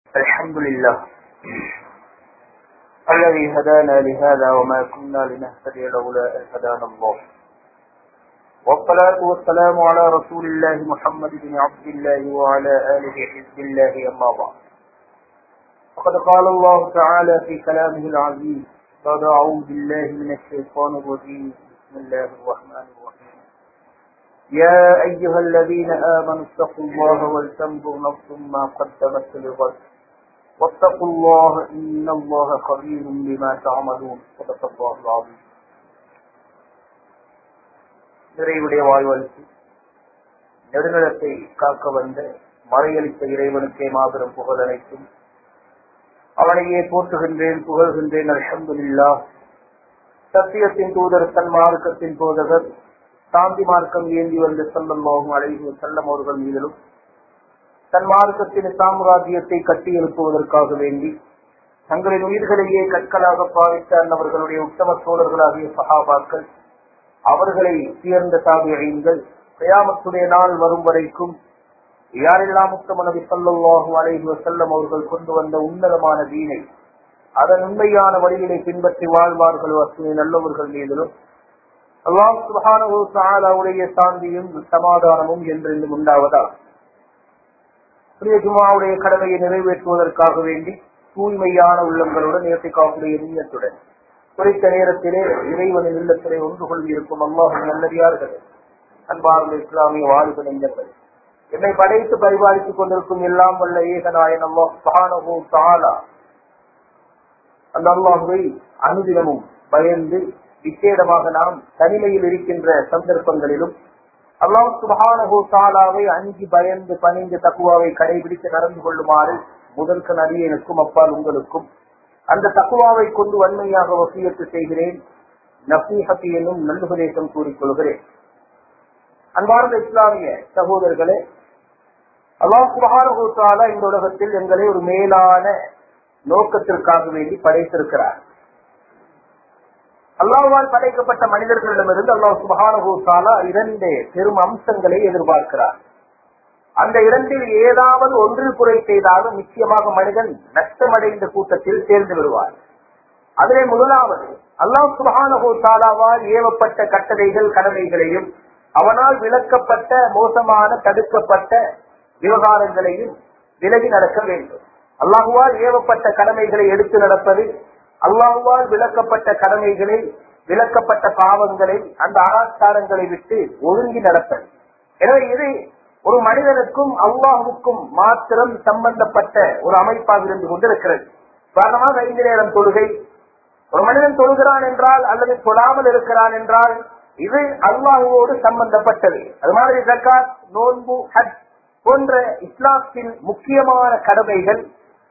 الحمد لله الذي هدانا لهذا وما كنا لنهتدي لولا أن هدانا الله والصلاة والسلام على رسول الله محمد بن عبد الله وعلى آله حزب الله أما بعد فقد قال الله تعالى في كلامه العزيز بعد أعوذ بالله من الشيطان الرجيم بسم الله الرحمن الرحيم يا أيها الذين آمنوا اتقوا الله ولتنظر نفس ما قدمت لغد واتقوا الله إن الله خبير بما تعملون صدق الله العظيم நிறைவுடைய வாழ்வழித்து நெடுநிலத்தை காக்க வந்த மறையளித்த இறைவனுக்கே மாபெரும் புகழ் அனைத்தும் அவனையே போற்றுகின்றேன் புகழ்கின்றேன் அல்ஹம்துலில்லா சத்தியத்தின் தூதர் தன் மார்க்கத்தின் போதகர் சாந்தி மார்க்கம் ஏந்தி வந்த செல்லம்மாவும் அழகு செல்லம் அவர்கள் மீதிலும் தன் மார்க்கத்தின் சாம்ராஜ்யத்தை கட்டி எழுப்புவதற்காக வேண்டி தங்களின் உயிர்களையே கற்களாக பாவித்த அன்னவர்களுடைய உத்தம சோழர்களாகிய சகாபாக்கள் அவர்களை சேர்ந்த தாபியங்கள் கயாமத்துடைய நாள் வரும் வரைக்கும் யாரெல்லாம் உத்தம நபி சொல்லல்லாஹு அலைஹி செல்லம் அவர்கள் கொண்டு வந்த உன்னதமான தீனை அதன் உண்மையான வழிகளை பின்பற்றி வாழ்வார்கள் அசுமை நல்லவர்கள் மீதிலும் அல்லாஹ் சுபானுடைய சாந்தியும் சமாதானமும் என்றென்றும் உண்டாவதா பிரிய ஜுமாவுடைய கடமையை நிறைவேற்றுவதற்காக வேண்டி தூய்மையான உள்ளங்களுடன் நேர்த்திக்காவுடைய நீயத்துடன் குறித்த நேரத்திலே இறைவனின் இல்லத்திலே ஒன்று கொள்வி இருக்கும் அல்லாஹ் நல்லடியார்கள் அன்பார்ந்த இஸ்லாமிய வாழ்வு நெஞ்சங்கள் என்னை படைத்து பரிபாலித்துக் கொண்டிருக்கும் எல்லாம் வல்ல ஏகநாயன் அல்லாஹ் சுபானு தாலா அந்த அல்லாஹுவை அனுதினமும் பயந்து விசேடமாக நாம் தனிமையில் இருக்கின்ற சந்தர்ப்பங்களிலும் அல்லாஹ் சுபஹானஹு தாலாவை அஞ்சி பயந்து பணிந்து தக்குவாவை கடைபிடித்து நடந்து கொள்ளுமாறு முதற்கு நடிகனுக்கும் அப்பால் உங்களுக்கும் அந்த தக்குவாவை கொண்டு வன்மையாக வசியத்து செய்கிறேன் நசீஹத்தி என்னும் நல்லுபதேசம் கூறிக்கொள்கிறேன் அன்பார்ந்த இஸ்லாமிய சகோதரர்களே அல்லாஹ் சுபஹானஹு தாலா இந்த உலகத்தில் எங்களை ஒரு மேலான நோக்கத்திற்காக வேண்டி படைத்திருக்கிறார் அல்லாஹால் படைக்கப்பட்ட மனிதர்களிடமிருந்து அல்லாஹ் சுபஹானஹூசாலா இரண்டு பெரும் அம்சங்களை எதிர்பார்க்கிறார் அந்த இரண்டில் ஏதாவது ஒன்று குறை செய்தாலும் நிச்சயமாக மனிதன் நஷ்டமடைந்த கூட்டத்தில் சேர்ந்து விடுவார் அதிலே முதலாவது அல்லாஹ் சுபஹானஹூசாலாவால் ஏவப்பட்ட கட்டளைகள் கடமைகளையும் அவனால் விளக்கப்பட்ட மோசமான தடுக்கப்பட்ட விவகாரங்களையும் விலகி நடக்க வேண்டும் அல்லாஹுவால் ஏவப்பட்ட கடமைகளை எடுத்து நடப்பது அல்லாஹுவால் விளக்கப்பட்ட கடமைகளை விளக்கப்பட்ட பாவங்களை அந்த ஆராச்சாரங்களை விட்டு ஒழுங்கி நடப்பது எனவே இது ஒரு மனிதனுக்கும் அல்லாஹுக்கும் மாத்திரம் சம்பந்தப்பட்ட ஒரு அமைப்பாக இருந்து கொண்டிருக்கிறது காரணமாக ஐந்து நேரம் தொழுகை ஒரு மனிதன் தொழுகிறான் என்றால் அல்லது தொழாமல் இருக்கிறான் என்றால் இது அல்லாஹுவோடு சம்பந்தப்பட்டது அது மாதிரி ஜக்காத் நோன்பு ஹஜ் போன்ற இஸ்லாத்தின் முக்கியமான கடமைகள்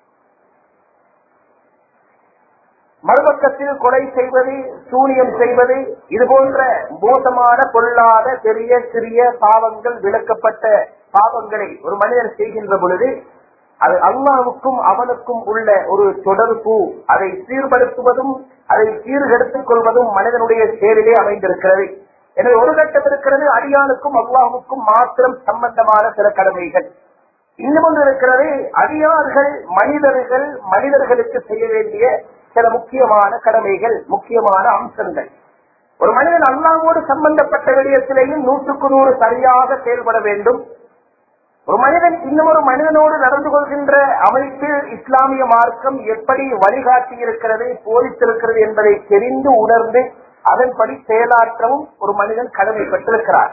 மறுபக்கத்தில் கொலை செய்வது சூனியம் செய்வது இது போன்ற மோசமான பொருளாத பெரிய சிறிய பாவங்கள் விளக்கப்பட்ட பாவங்களை ஒரு மனிதன் செய்கின்ற பொழுது அது அல்லாவுக்கும் அவனுக்கும் உள்ள ஒரு தொடர்பு அதை சீர்படுத்துவதும் அதை சீர்கெடுத்துக் கொள்வதும் மனிதனுடைய செயலிலே அமைந்திருக்கிறது எனவே ஒரு கட்டம் இருக்கிறது அடியானுக்கும் அல்லாஹுக்கும் மாத்திரம் சம்பந்தமான சில கடமைகள் இன்னும் ஒன்று இருக்கிறது அடியார்கள் மனிதர்கள் மனிதர்களுக்கு செய்ய வேண்டிய சில முக்கியமான கடமைகள் முக்கியமான அம்சங்கள் ஒரு மனிதன் அல்லாவோடு சம்பந்தப்பட்ட விடயத்திலேயும் நூற்றுக்கு நூறு சரியாக செயல்பட வேண்டும் ஒரு மனிதன் இன்னொரு மனிதனோடு நடந்து கொள்கின்ற அமைப்பு இஸ்லாமிய மார்க்கம் எப்படி வழிகாட்டி இருக்கிறது போதித்திருக்கிறது என்பதை தெரிந்து உணர்ந்து அதன்படி செயலாற்றவும் ஒரு மனிதன் கடமைப்பட்டிருக்கிறார்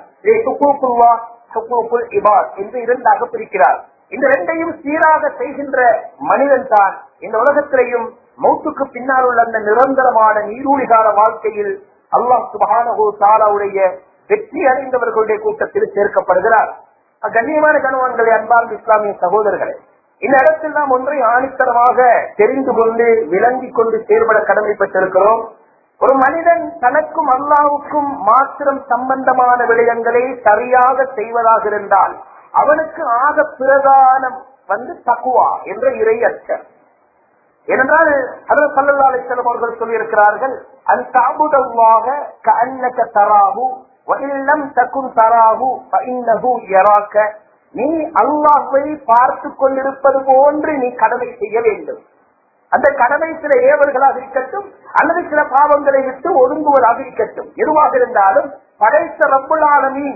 என்று இரண்டாக பிரிக்கிறார் இந்த ரெண்டையும் சீராக செய்கின்ற மனிதன் தான் இந்த உலகத்திலேயும் மௌத்துக்கு பின்னால் உள்ள அந்த நிரந்தரமான நீரூழிகார வாழ்க்கையில் அல்லாஹ் சுபஹானஹு தாலாவுடைய வெற்றி அடைந்தவர்களுடைய கூட்டத்தில் சேர்க்கப்படுகிறார் கண்ணியமான கணவன்களை அன்பார்ந்த இஸ்லாமிய சகோதரர்களே இந்த இடத்தில் நாம் ஒன்றை ஆணித்தரமாக தெரிந்து கொண்டு விளங்கிக் கொண்டு செயல்பட கடமைப்பட்டிருக்கிறோம் ஒரு மனிதன் தனக்கும் அல்லாவுக்கும் மாத்திரம் சம்பந்தமான விடயங்களை சரியாக செய்வதாக இருந்தால் அவனுக்கு ஆக பிரதானம் வந்து தக்குவா என்ற இறை அச்சம் ஏனென்றால் அதர் சல்லா அலிஸ்லம் அவர்கள் சொல்லியிருக்கிறார்கள் அந்த அபுதவாக கண்ணக்க தராகு வல்லம் தக்கும் தராகு இன்னகு யராக்க நீ அல்லாஹ்வை பார்த்து கொண்டிருப்பது போன்று நீ கடமை செய்ய வேண்டும் அந்த கடமை சில ஏவல்களாக இருக்கட்டும் அல்லது சில பாவங்களை விட்டு ஒதுங்குவதாக இருக்கட்டும் எதுவாக இருந்தாலும் படைத்த ரப்புலாளனி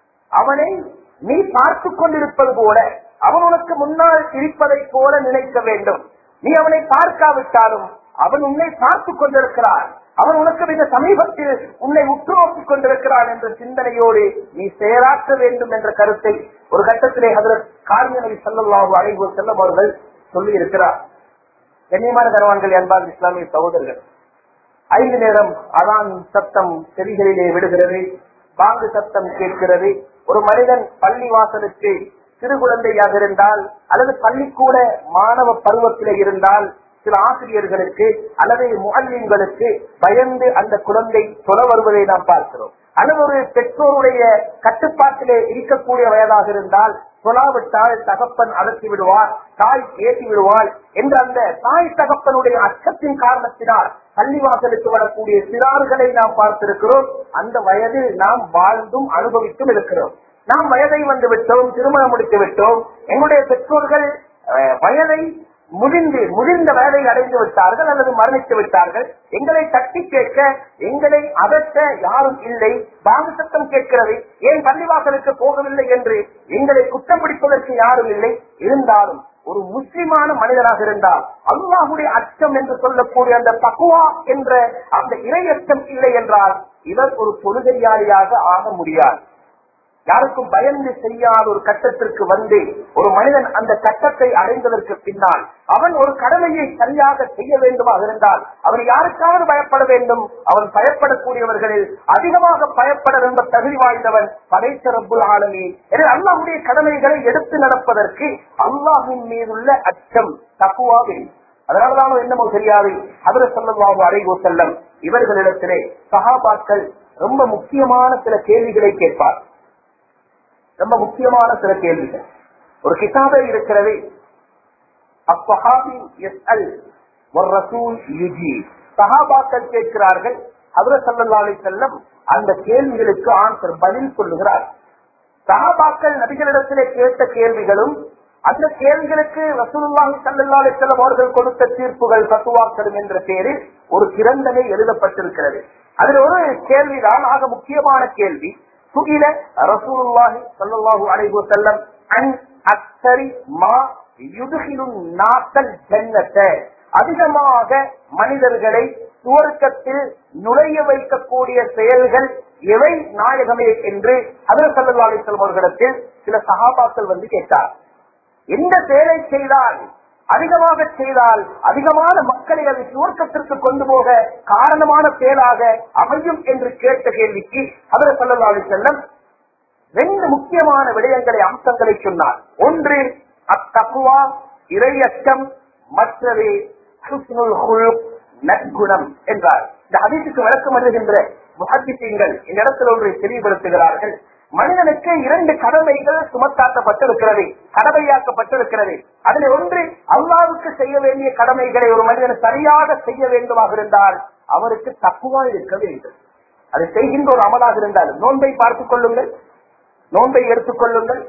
அவனை நீ பார்த்து கொண்டிருப்பது போல அவன் உனக்கு முன்னால் இருப்பதை போல நினைக்க வேண்டும் நீ அவனை பார்க்காவிட்டாலும் அவன் உன்னை பார்த்து கொண்டிருக்கிறான் அவன் உனக்கு மிக சமீபத்தில் உன்னை உற்று நோக்கிக் கொண்டிருக்கிறான் என்ற சிந்தனையோடு நீ செயலாற்ற வேண்டும் என்ற கருத்தை ஒரு கட்டத்திலே அதில் காரியனை செல்லல்லாஹு அழைவு செல்லும் அவர்கள் சொல்லி இருக்கிறார் கண்ணியமான கனவான்கள் என்பார் இஸ்லாமிய சகோதரர்கள் ஐந்து நேரம் அதான் சத்தம் செவிகளிலே விடுகிறது பாங்கு சத்தம் கேட்கிறது ஒரு மனிதன் பள்ளி வாசலுக்கு சிறு குழந்தையாக இருந்தால் அல்லது பள்ளிக்கூட மாணவ பருவத்திலே இருந்தால் சில ஆசிரியர்களுக்கு அல்லது முகல்லிங்களுக்கு பயந்து அந்த குழந்தை தொலை வருவதை நாம் பார்க்கிறோம் அல்லது ஒரு பெற்றோருடைய கட்டுப்பாட்டிலே இருக்கக்கூடிய வயதாக இருந்தால் சொல்லாவிட்டால் தகப்பன் அடக்கி விடுவார் தாய் ஏற்றி விடுவாள் என்ற அந்த தாய் தகப்பனுடைய அச்சத்தின் காரணத்தினால் பள்ளிவாசலுக்கு வரக்கூடிய சிறார்களை நாம் பார்த்திருக்கிறோம் அந்த வயதில் நாம் வாழ்ந்தும் அனுபவித்தும் இருக்கிறோம் நாம் வயதை வந்து விட்டோம் திருமணம் முடித்து விட்டோம் எங்களுடைய பெற்றோர்கள் அஹ், வயதை முதிர்ந்து முதிர்ந்த வயதை அடைந்து விட்டார்கள் அல்லது மரணித்து விட்டார்கள் எங்களை தட்டி கேட்க எங்களை அதட்ட யாரும் இல்லை பாங்கு சத்தம் கேட்கிறது ஏன் பள்ளிவாசலுக்கு போகவில்லை என்று எங்களை குற்றம் பிடிப்பதற்கு யாரும் இல்லை இருந்தாலும் ஒரு முஸ்லிமான மனிதராக இருந்தால் அல்லாஹுடைய அச்சம் என்று சொல்லக்கூடிய அந்த பக்குவா என்ற அந்த இரையச்சம் இல்லை என்றால் இவர் ஒரு தொழுகையாளியாக ஆக முடியாது யாருக்கும் பயந்து செய்யாத ஒரு கட்டத்திற்கு வந்து ஒரு மனிதன் அந்த கட்டத்தை அடைந்ததற்கு பின்னால் அவன் ஒரு கடமையை சரியாக செய்ய வேண்டுமாக இருந்தால் அவன் யாருக்காவது பயப்பட வேண்டும் அவன் பயப்படக்கூடியவர்களில் அதிகமாக பயப்பட ரொம்ப தகுதி வாய்ந்தவன் படைத்த ரப்புல் ஆலமி எனவே அல்லாஹுடைய கடமைகளை எடுத்து நடப்பதற்கு அல்லாஹின் மீதுள்ள அச்சம் தக்குவாவே அதனாலதான் என்னமோ தெரியாது அதில் சொல்லவாகு அறைகோ செல்லம் இவர்களிடத்திலே சகாபாக்கள் ரொம்ப முக்கியமான சில கேள்விகளை கேட்பார் ரொம்ப முக்கியமான சில கேள்விகள் ஒரு கிதாபே இருக்கிறது அஸ்ஸஹாபி யஸ்அல் வர்ரசூல் யுஜீப் சஹாபாக்கள் கேட்கிறார்கள் ஹஜ்ரத் ஸல்லல்லாஹு அலைஹி வஸல்லம் அந்த கேள்விகளுக்கு ஆன்சர் பதில் சொல்லுகிறார் சஹாபாக்கள் நபிகளிடத்திலே கேட்ட கேள்விகளும் அந்த கேள்விகளுக்கு ரசூலுல்லாஹி ஸல்லல்லாஹு அலைஹி வஸல்லம் அவர்கள் கொடுத்த தீர்ப்புகள் ஃபத்வாக்களும் என்ற பெயரில் ஒரு கிரந்தமே எழுதப்பட்டிருக்கிறது அதில் ஒரு கேள்விதான் ஆக முக்கியமான கேள்வி சுகில ரசூலுல்லாஹி ஸல்லல்லாஹு அலைஹி வஸல்லம் அன் அக்ஸரி மா யுதுகிலும் நாத்தல் ஜன்னத்த அதிகமாக மனிதர்களை சுவர்க்கத்தில் நுழைய வைக்கக்கூடிய செயல்கள் எவை நாயகமே என்று அதர் சல்லா அலிஸ்லாம் அவர்களிடத்தில் சில சகாபாக்கள் வந்து கேட்டார் எந்த செயலை செய்தால் அதிகமாக செய்தால் அதிகமான மக்களை அது சுவர்க்கத்திற்கு கொண்டு போக காரணமான செயலாக அமையும் என்று கேட்ட கேள்விக்கு அதர் சல்லா அலிசல்லம் ரெண்டு முக்கியமான விடயங்களை அம்சங்களை சொன்னார் ஒன்று அத்தகுவா இறையச்சம் மற்றது ஹுஸ்னுல் ஹுலுக், நற்குணம் என்றார் இந்த ஹதீஸுக்கு விளக்கம் எழுதுகின்ற முஹத்திசீன்கள் இந்த இடத்தில் ஒன்றை தெளிவுபடுத்துகிறார்கள் மனிதனுக்கு இரண்டு கடமைகள் சுமத்தாக்கப்பட்டிருக்கிறது கடமையாக்கப்பட்டிருக்கிறது அதில் ஒன்று அல்லாவுக்கு செய்ய வேண்டிய கடமைகளை ஒரு மனிதன் சரியாக செய்ய வேண்டுமாக இருந்தால் அவருக்கு தக்குவா இருக்க வேண்டும் அது செய்கின்ற ஒரு அமலாக இருந்தாலும் நோன்பை பார்த்துக் கொள்ளுங்கள் நோன்பை எடுத்துக் கொள்ளுங்கள்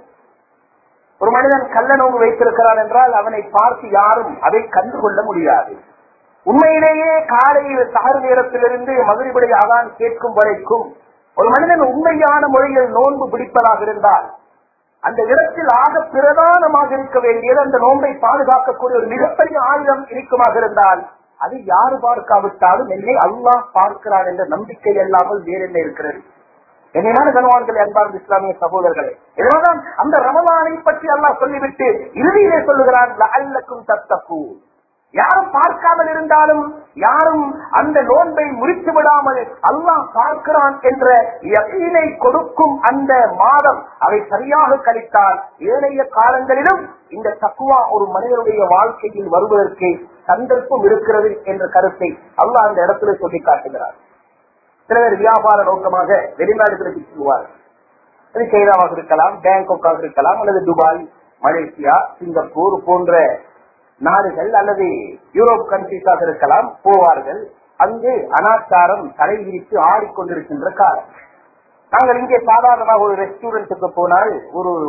ஒரு மனிதன் கள்ள நோன்பு வைத்திருக்கிறான் என்றால் அவனை பார்த்து யாரும் அதை கண்டுகொள்ள முடியாது உண்மையிலேயே காலையில் சகர் நேரத்திலிருந்து மதுரைபடி அதான் கேட்கும் வரைக்கும் ஒரு மனிதன் உண்மையான முறையில் நோன்பு பிடிப்பதாக இருந்தால் அந்த இடத்தில் ஆக பிரதானமாக இருக்க வேண்டியது அந்த நோன்பை பாதுகாக்கக்கூடிய ஒரு மிகப்பெரிய ஆயுதம் இருக்குமாக இருந்தால் அது யாரு பார்க்காவிட்டாலும் என்னை அல்லாஹ் பார்க்கிறான் என்ற நம்பிக்கை அல்லாமல் வேற என்ன இருக்கிறது என்னையான கனவான்கள் அன்பார்ந்த இஸ்லாமிய சகோதரர்களே இதனால்தான் அந்த ரமலானை பற்றி அல்லாஹ் சொல்லிவிட்டு இறுதியிலே சொல்லுகிறான் அல்லக்கும் தத்தப்பு யாரும் பார்க்காமல் இருந்தாலும் யாரும் அந்த நோன்பை முறித்து விடாமல் அல்லாஹ் பார்க்கிறான் என்ற யகீனை கொடுக்கும் அந்த மாதம் அதை சரியாக கழித்தால் ஏனைய காலங்களிலும் இந்த தக்குவா ஒரு மனிதனுடைய வாழ்க்கையில் வருவதற்கு சந்தர்ப்பம் இருக்கிறது என்ற கருத்தை அல்லாஹ் அந்த இடத்துல சொல்லி காட்டுகிறார் சில பேர் வியாபார நோக்கமாக வெளிநாடுகளுக்கு செல்வார் அது சைனாவாக இருக்கலாம் பேங்காக்காக இருக்கலாம் அல்லது துபாய் மலேசியா சிங்கப்பூர் போன்ற நாடுகள் அல்லது யூரோப் கண்ட்ரிஸாக இருக்கலாம் போவார்கள் அங்கு அனாச்சாரம் தலை விரித்து ஆடிக்கொண்டிருக்கின்ற காலம் நாங்கள் இங்கே சாதாரணமாக ஒரு ரெஸ்டாரண்ட்டுக்கு போனால் ஒரு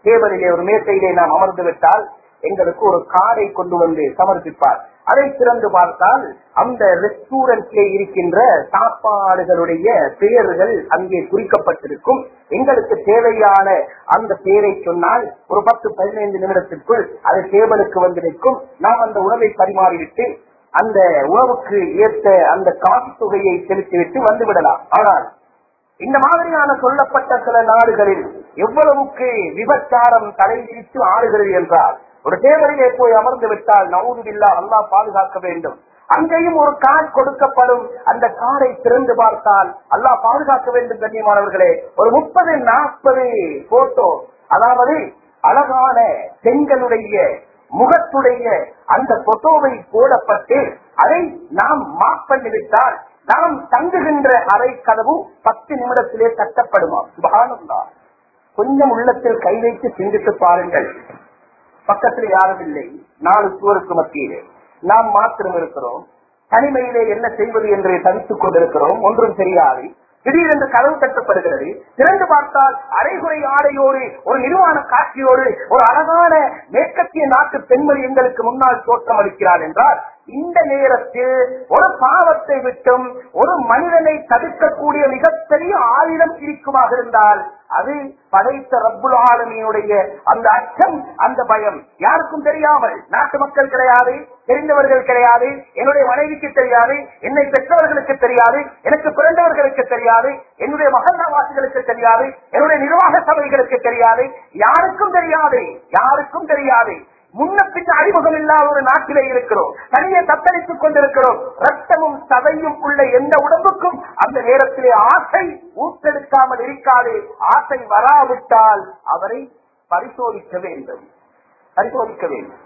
டேபிளிலே ஒரு மேசையிலே நாம் அமர்ந்து விட்டால் எங்களுக்கு ஒரு காரை கொண்டு வந்து சமர்ப்பிப்பார் அதை திறந்து பார்த்தால் அந்த ரெஸ்டூரண்ட்ல இருக்கின்ற சாப்பாடுகளுடைய பெயர்கள் அங்கே குறிக்கப்பட்டிருக்கும் எங்களுக்கு தேவையான அந்த பெயரை சொன்னால் ஒரு பத்து பதினைந்து நிமிடத்திற்குள் அது டேபிளுக்கு வந்து நிற்கும் நாம் அந்த உணவை பரிமாறிவிட்டு அந்த உணவுக்கு ஏற்ற அந்த காசு தொகையை செலுத்திவிட்டு வந்து விடலாம் ஆனால் இந்த மாதிரியான சொல்லப்பட்ட சில நாடுகளில் எவ்வளவுக்கு விபச்சாரம் தலைவிரித்து ஆடுகிறது என்றால் ஒரு தேவரையே போய் அமர்ந்து விட்டால் நவுதுவில்லா அல்லா பாதுகாக்க வேண்டும் அங்கேயும் ஒரு கார் கொடுக்கப்படும் அந்த காரை திறந்து பார்த்தால் அல்லாஹ் பாதுகாக்க வேண்டும் கண்ணியமானவர்களே ஒரு முப்பது நாற்பது போட்டோ அதாவது அழகான பெண்களுடைய முகத்துடைய அந்த போட்டோவை போடப்பட்டு அதை நாம் மாப் பண்ணிவிட்டால் நாம் தங்குகின்ற அறை கதவு பத்து நிமிடத்திலே தட்டப்படுமா சுபகானந்தா கொஞ்சம் உள்ளத்தில் கை வைத்து சிந்தித்து பாருங்கள் பக்கத்தில் யாரும் இல்லை நாலு சுவருக்கு மத்தியிலே நாம் மாத்திரம் இருக்கிறோம் தனிமையிலே என்ன செய்வது என்று தவித்துக் கொண்டிருக்கிறோம் ஒன்றும் தெரியாது திடீரென்று கதவு தட்டப்படுகிறது திறந்து பார்த்தால் அரைகுறை ஆடையோடு ஒரு நிர்வாண காட்சியோடு ஒரு அழகான மேற்கத்திய நாட்டு பெண்மணி எங்களுக்கு முன்னால் தோற்றம் அளிக்கிறார் என்றால் இந்த நேரத்தில் ஒரு பாவத்தை விட்டும் ஒரு மனிதனை தடுக்கக்கூடிய மிகப்பெரிய ஆயுதம் இருக்குமாக இருந்தால் அது படைத்த ரப்புல் ஆலமீனுடைய அந்த அச்சம் அந்த பயம் யாருக்கும் தெரியாமல் நாட்டு மக்கள் கிடையாது தெரிந்தவர்கள் கிடையாது என்னுடைய மனைவிக்கு தெரியாது என்னை பெற்றவர்களுக்கு தெரியாது எனக்கு பிறந்தவர்களுக்கு தெரியாது என்னுடைய மகன்வாசிகளுக்கு தெரியாது என்னுடைய நிர்வாக சபைகளுக்கு தெரியாது யாருக்கும் தெரியாது யாருக்கும் தெரியாது முன்ன பின்ன அறிமுகம் இல்லாத ஒரு நாட்டிலே இருக்கிறோம் தனியே தத்தளித்துக் கொண்டிருக்கிறோம் ரத்தமும் சதையும் உள்ள எந்த உடம்புக்கும் அந்த நேரத்திலே ஆசை ஊட்டெடுக்காமல் இருக்காது ஆசை வராவிட்டால் அவரை பரிசோதிக்க வேண்டும் பரிசோதிக்க வேண்டும்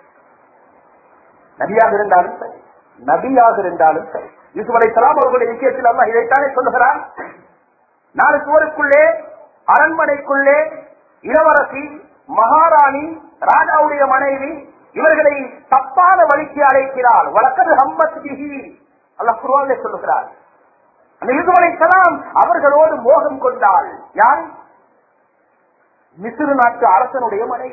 நபியாக இருந்தாலும் சரி நபியாக இருந்தாலும் சரி யூசுப் அலை சலாம் அவர்களுடைய விஷயத்தில் அல்ல இதைத்தானே சொல்லுகிறார் நாலு சுவருக்குள்ளே அரண்மனைக்குள்ளே இளவரசி மகாராணி ராஜாவுடைய மனைவி இவர்களை தப்பான வழிக்கு அழைக்கிறார் வழக்கது ஹம்மத் பிஹி அல்ல குருவாலே சொல்லுகிறார் அந்த யூசுப் சலாம் அவர்களோடு மோகம் கொண்டாள் யார் மிசுறு நாட்டு அரசனுடைய மனைவி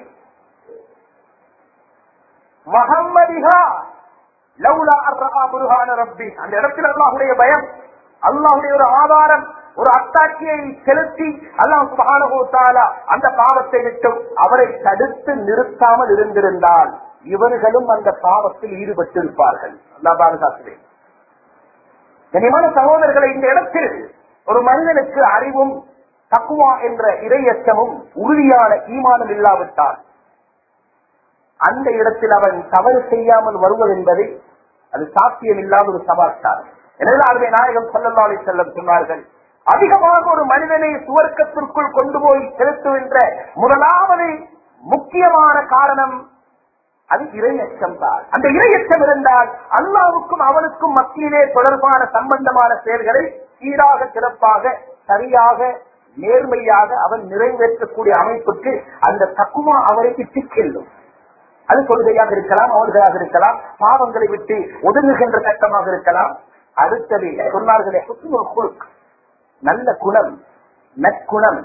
மஹம்மதிகா லவுலா அர்ரா புருஹான ரப்பி அந்த இடத்தில் அல்லாஹுடைய பயம் அல்லாஹுடைய ஒரு ஆதாரம் ஒரு அத்தாட்சியை செலுத்தி அல்லாஹ் சுபானகோ தாலா அந்த பாவத்தை விட்டும் அவரை தடுத்து நிறுத்தாமல் இருந்திருந்தால் இவர்களும் அந்த பாவத்தில் ஈடுபட்டிருப்பார்கள் அல்லா பாதுகாக்கிறேன் கனிமான சகோதரர்களை இந்த இடத்தில் ஒரு மனிதனுக்கு அறிவும் தக்குவா என்ற இரையச்சமும் உறுதியான ஈமானம் இல்லாவிட்டால் அந்த இடத்தில் அவன் தவறு செய்யாமல் வருவது என்பதை அது சாத்தியம் இல்லாத ஒரு சமாச்சாரம் எனவே அதுவே நாயகம் சொல்லலாலை செல்லம் சொன்னார்கள் அதிகமாக ஒரு மனிதனை சுவர்க்கத்திற்குள் கொண்டு போய் செலுத்துகின்ற முதலாவது முக்கியமான காரணம் அது இரையச்சம் தான் அந்த இரையச்சம் இருந்தால் அல்லாவுக்கும் அவனுக்கும் மத்தியிலே தொடர்பான சம்பந்தமான செயல்களை சீராக சிறப்பாக சரியாக நேர்மையாக அவன் நிறைவேற்றக்கூடிய அமைப்புக்கு அந்த தக்குமா அவரை விட்டு செல்லும் அது கொள்கையாக இருக்கலாம் அவர்களாக இருக்கலாம் பாவங்களை விட்டு ஒதுங்குகின்ற சட்டமாக இருக்கலாம் அடுத்தது சொன்னார்களே ஹுஸ்னுல் குலுக் நல்ல குணம் நற்குணம்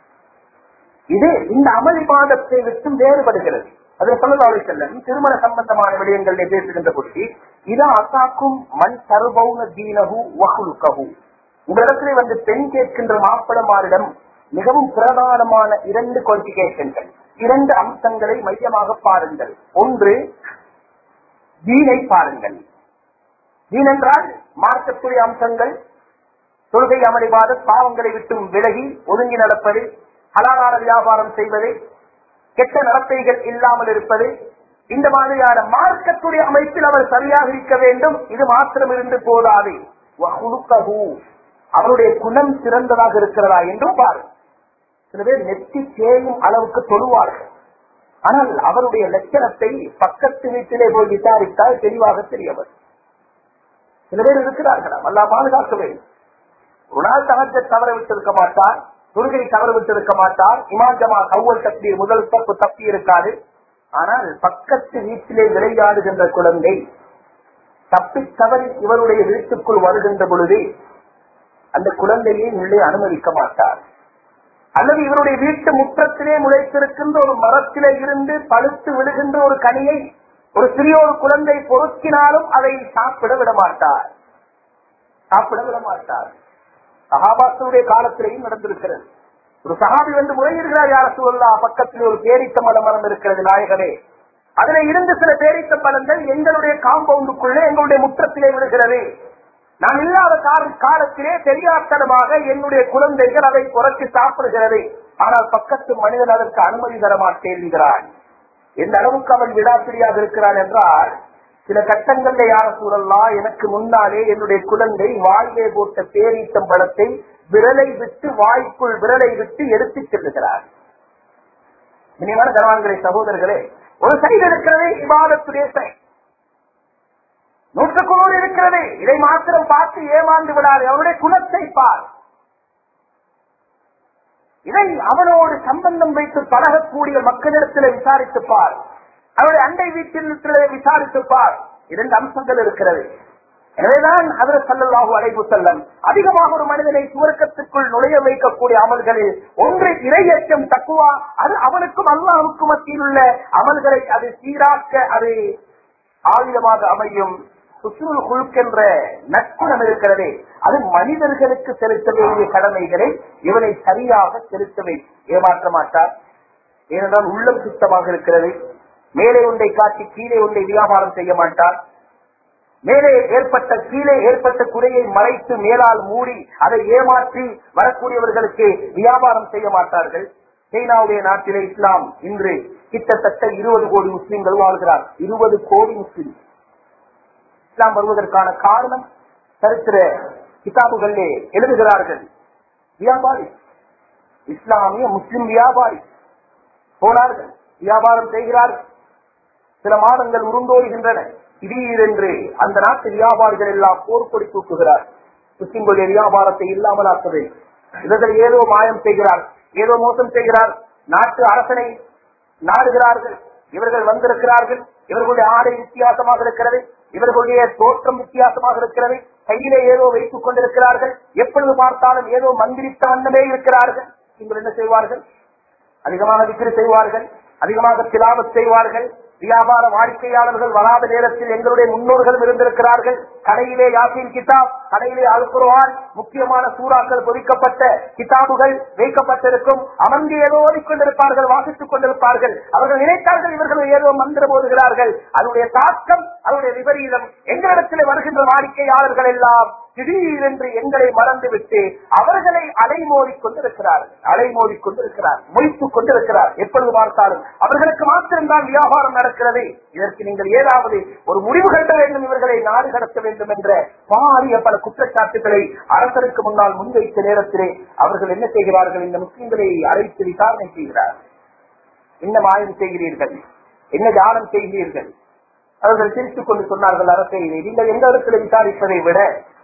இது இந்த அமல் பாதத்தை விட்டும் வேறுபடுகிறது அதில் சொல்லலாவை செல்லம் திருமண சம்பந்தமான விடயங்களில் பேசுகின்ற பொழுது இதா அசாக்கும் மண் தருபவுன தீனகு வகுலுக்ககு உங்களிடத்திலே வந்து பெண் கேட்கின்ற மாப்பிளமாரிடம் மிகவும் பிரதானமான இரண்டு குவாலிபிகேஷன்கள் இரண்டு அம்சங்களை மையமாக பாருங்கள் ஒன்று தீனை பாருங்கள் தீன் என்றால் மார்க்கத்துடைய அம்சங்கள் தொழுகை அமளிவாத பாவங்களை விட்டும் விலகி ஒதுங்கி நடப்பது ஹலாலான வியாபாரம் செய்வது கெட்ட நடத்தைகள் இல்லாமல் இருப்பது இந்த மாதிரியான மார்க்கத்துடைய அமைப்பில் அவர் சரியாக இருக்க வேண்டும் இது மாத்திரம் இருந்து போதாது வஹுலுக்கஹு. அவருடைய குணம் சிறந்ததாக இருக்கிறதா என்றும் பாரு சில பேர் நெத்தி தேயும் அளவுக்கு தொழுவார்கள் ஆனால் அவருடைய லட்சணத்தை பக்கத்து வீட்டிலே போய் விசாரித்தால் தெளிவாக தெரியவர் சில பேர் இருக்கிறார்களா அல்லா பாதுகாக்க வேண்டும் ஒரு நாள் தகஜ தவற விட்டிருக்க மாட்டார் தொழுகை தவறு விட்டிருக்க மாட்டார் இமாம் ஜமா கவ்வல் தப்பி முதல் தப்பு தப்பி இருக்காது ஆனால் பக்கத்து வீட்டிலே விளையாடுகின்ற குழந்தை தப்பி தவறி இவருடைய வீட்டுக்குள் வருகின்ற பொழுது அந்த குழந்தையை உள்ளே அனுமதிக்க மாட்டார் அல்லது இவருடைய வீட்டு முற்றத்திலே முளைத்திருக்கின்ற ஒரு மரத்திலே இருந்து பழுத்து விடுகின்ற ஒரு கனியை ஒரு சிறிய ஒரு குழந்தை பொறுக்கினாலும் அதை சாப்பிட விட மாட்டார் சாப்பிட விட மாட்டார் சகாபாசனுடைய காலத்திலேயும் நடந்திருக்கிறது ஒரு சகாபி வந்து முறையிடுகிறார் யார சூழலா பக்கத்தில் ஒரு பேரித்த மரம் மரம் இருக்கிறது நாயகமே அதுல இருந்து சில பேரித்த பழங்கள் எங்களுடைய காம்பவுண்டுக்குள்ளே எங்களுடைய முற்றத்திலே விடுகிறது நான் இல்லாத கால- காலத்திலே தெரியாத்தனமாக என்னுடைய குழந்தைகள் அதை குறைச்சு சாப்பிடுகிறது ஆனால் பக்கத்து மனிதன் அதற்கு அனுமதி தர மாட்டேன் என்கிறான் எந்த அளவுக்கு அவன் விடாப்பிடியாக இருக்கிறான் என்றால் சில கட்டங்கள்ல யார சூழல்லாம் எனக்கு முன்னாலே என்னுடைய குழந்தை வாயிலே போட்ட பேரீத்தம் பழத்தை விரலை விட்டு வாய்க்குள் விரலை விட்டு எடுத்துச் செல்லுகிறார் இனிமான கனவான்களே சகோதரர்களே ஒரு சைடு இருக்கிறது இவாதத்துடைய சைடு நூற்றுக்குள்ளோடு இருக்கிறது இதை மாத்திரம் பார்த்து ஏமாந்து விடாது அவருடைய குணத்தை பார் இதை அவனோடு சம்பந்தம் வைத்து பழகக்கூடிய மக்களிடத்தில் விசாரித்து பார் அவருடைய அண்டை வீட்டில் விசாரித்து பார் இரண்டு அம்சங்கள் இருக்கிறது எனவேதான் அவர் சல்லல்லாஹு அலைவு செல்லம் அதிகமாக ஒரு மனிதனை சுவர்க்கத்துக்குள் நுழைய வைக்கக்கூடிய அமல்களில் ஒன்று இரையச்சம் தக்குவா அது அவனுக்கும் அல்லாவுக்கும் மத்தியில் உள்ள அமல்களை அது சீராக்க அது ஆயுதமாக அமையும் சுற்றுல் குழுக்கென்ற நற்குணம் இருக்கிறதே அது மனிதர்களுக்கு செலுத்த வேண்டிய கடமைகளை இவனை சரியாக செலுத்தவே ஏமாற்ற மாட்டார் ஏனென்றால் உள்ளம் சுத்தமாக இருக்கிறது மேலே ஒன்றை காட்டி கீழே ஒன்றை வியாபாரம் செய்ய மாட்டார் மேலே ஏற்பட்ட கீழே ஏற்பட்ட குறையை மறைத்து மேலால் மூடி அதை ஏமாற்றி வரக்கூடியவர்களுக்கு வியாபாரம் செய்ய மாட்டார்கள் சீனாவுடைய நாட்டிலே இஸ்லாம் இன்று கிட்டத்தட்ட இருபது கோடி முஸ்லிம்கள் வாழ்கிறார் இருபது கோடி முஸ்லிம் இஸ்லாம் வருவதற்கான காரணம் சரித்திர கிதாபுகளிலே எழுதுகிறார்கள் வியாபாரி இஸ்லாமிய முஸ்லிம் வியாபாரி போனார்கள் வியாபாரம் செய்கிறார்கள் சில மாதங்கள் உருண்டோடுகின்றன திடீரென்று அந்த நாட்டு வியாபாரிகள் எல்லாம் போர்க்கொடி தூக்குகிறார் முஸ்லிம்களுடைய வியாபாரத்தை இல்லாமல் ஆக்குவது இவர்கள் ஏதோ மாயம் செய்கிறார் ஏதோ மோசம் செய்கிறார் நாட்டு அரசனை நாடுகிறார்கள் இவர்கள் வந்திருக்கிறார்கள் இவர்களுடைய ஆடை வித்தியாசமாக இருக்கிறது இவர்களுடைய தோற்றம் வித்தியாசமாக இருக்கிறது கையிலே ஏதோ வைத்துக் கொண்டிருக்கிறார்கள் எப்பொழுது பார்த்தாலும் ஏதோ மந்திரித்த வண்ணமே இருக்கிறார்கள் நீங்கள் என்ன செய்வார்கள் அதிகமாக விக்கிரி செய்வார்கள் அதிகமாக திலாவத் செய்வார்கள் வியாபார வாடிக்கையாளர்கள் வராத நேரத்தில் எங்களுடைய முன்னோர்களும் இருந்திருக்கிறார்கள் கடையிலே யாசின் கிதாப் கடையிலே அல்குருவான் முக்கியமான சூறாக்கள் பொறிக்கப்பட்ட கிதாபுகள் வைக்கப்பட்டிருக்கும் அமர்ந்து ஏதோ ஓடிக்கொண்டிருப்பார்கள் வாசித்துக் கொண்டிருப்பார்கள் அவர்கள் நினைத்தார்கள் இவர்கள் ஏதோ மந்திரம் ஓதுகிறார்கள் அதனுடைய தாக்கம் அதனுடைய விபரீதம் எங்களிடத்தில் வருகின்ற வாடிக்கையாளர்கள் எல்லாம் திடீரென்று எங்களை மறந்துவிட்டு அவர்களை அலைமோதிக் கொண்டிருக்கிறார்கள் அலைமோதிக் கொண்டிருக்கிறார் மொய்த்துக் கொண்டிருக்கிறார் எப்பொழுது பார்த்தாலும் அவர்களுக்கு மாத்திரம்தான் வியாபாரம் நடக்கிறது இதற்கு நீங்கள் ஏதாவது ஒரு முடிவு கட்ட வேண்டும் இவர்களை நாடு கடத்த வேண்டும் என்ற பாரிய பல குற்றச்சாட்டுகளை அரசருக்கு முன்னால் முன்வைத்த நேரத்திலே அவர்கள் என்ன செய்கிறார்கள் இந்த முஸ்லிம்களை அழைத்து விசாரணை செய்கிறார் என்ன மாயம் செய்கிறீர்கள் என்ன தியானம் செய்கிறீர்கள் அவர்கள் சிரித்துக் கொண்டு சொன்னார்கள் அரசை நீங்கள் எந்த இடத்துல விசாரிப்பதை விட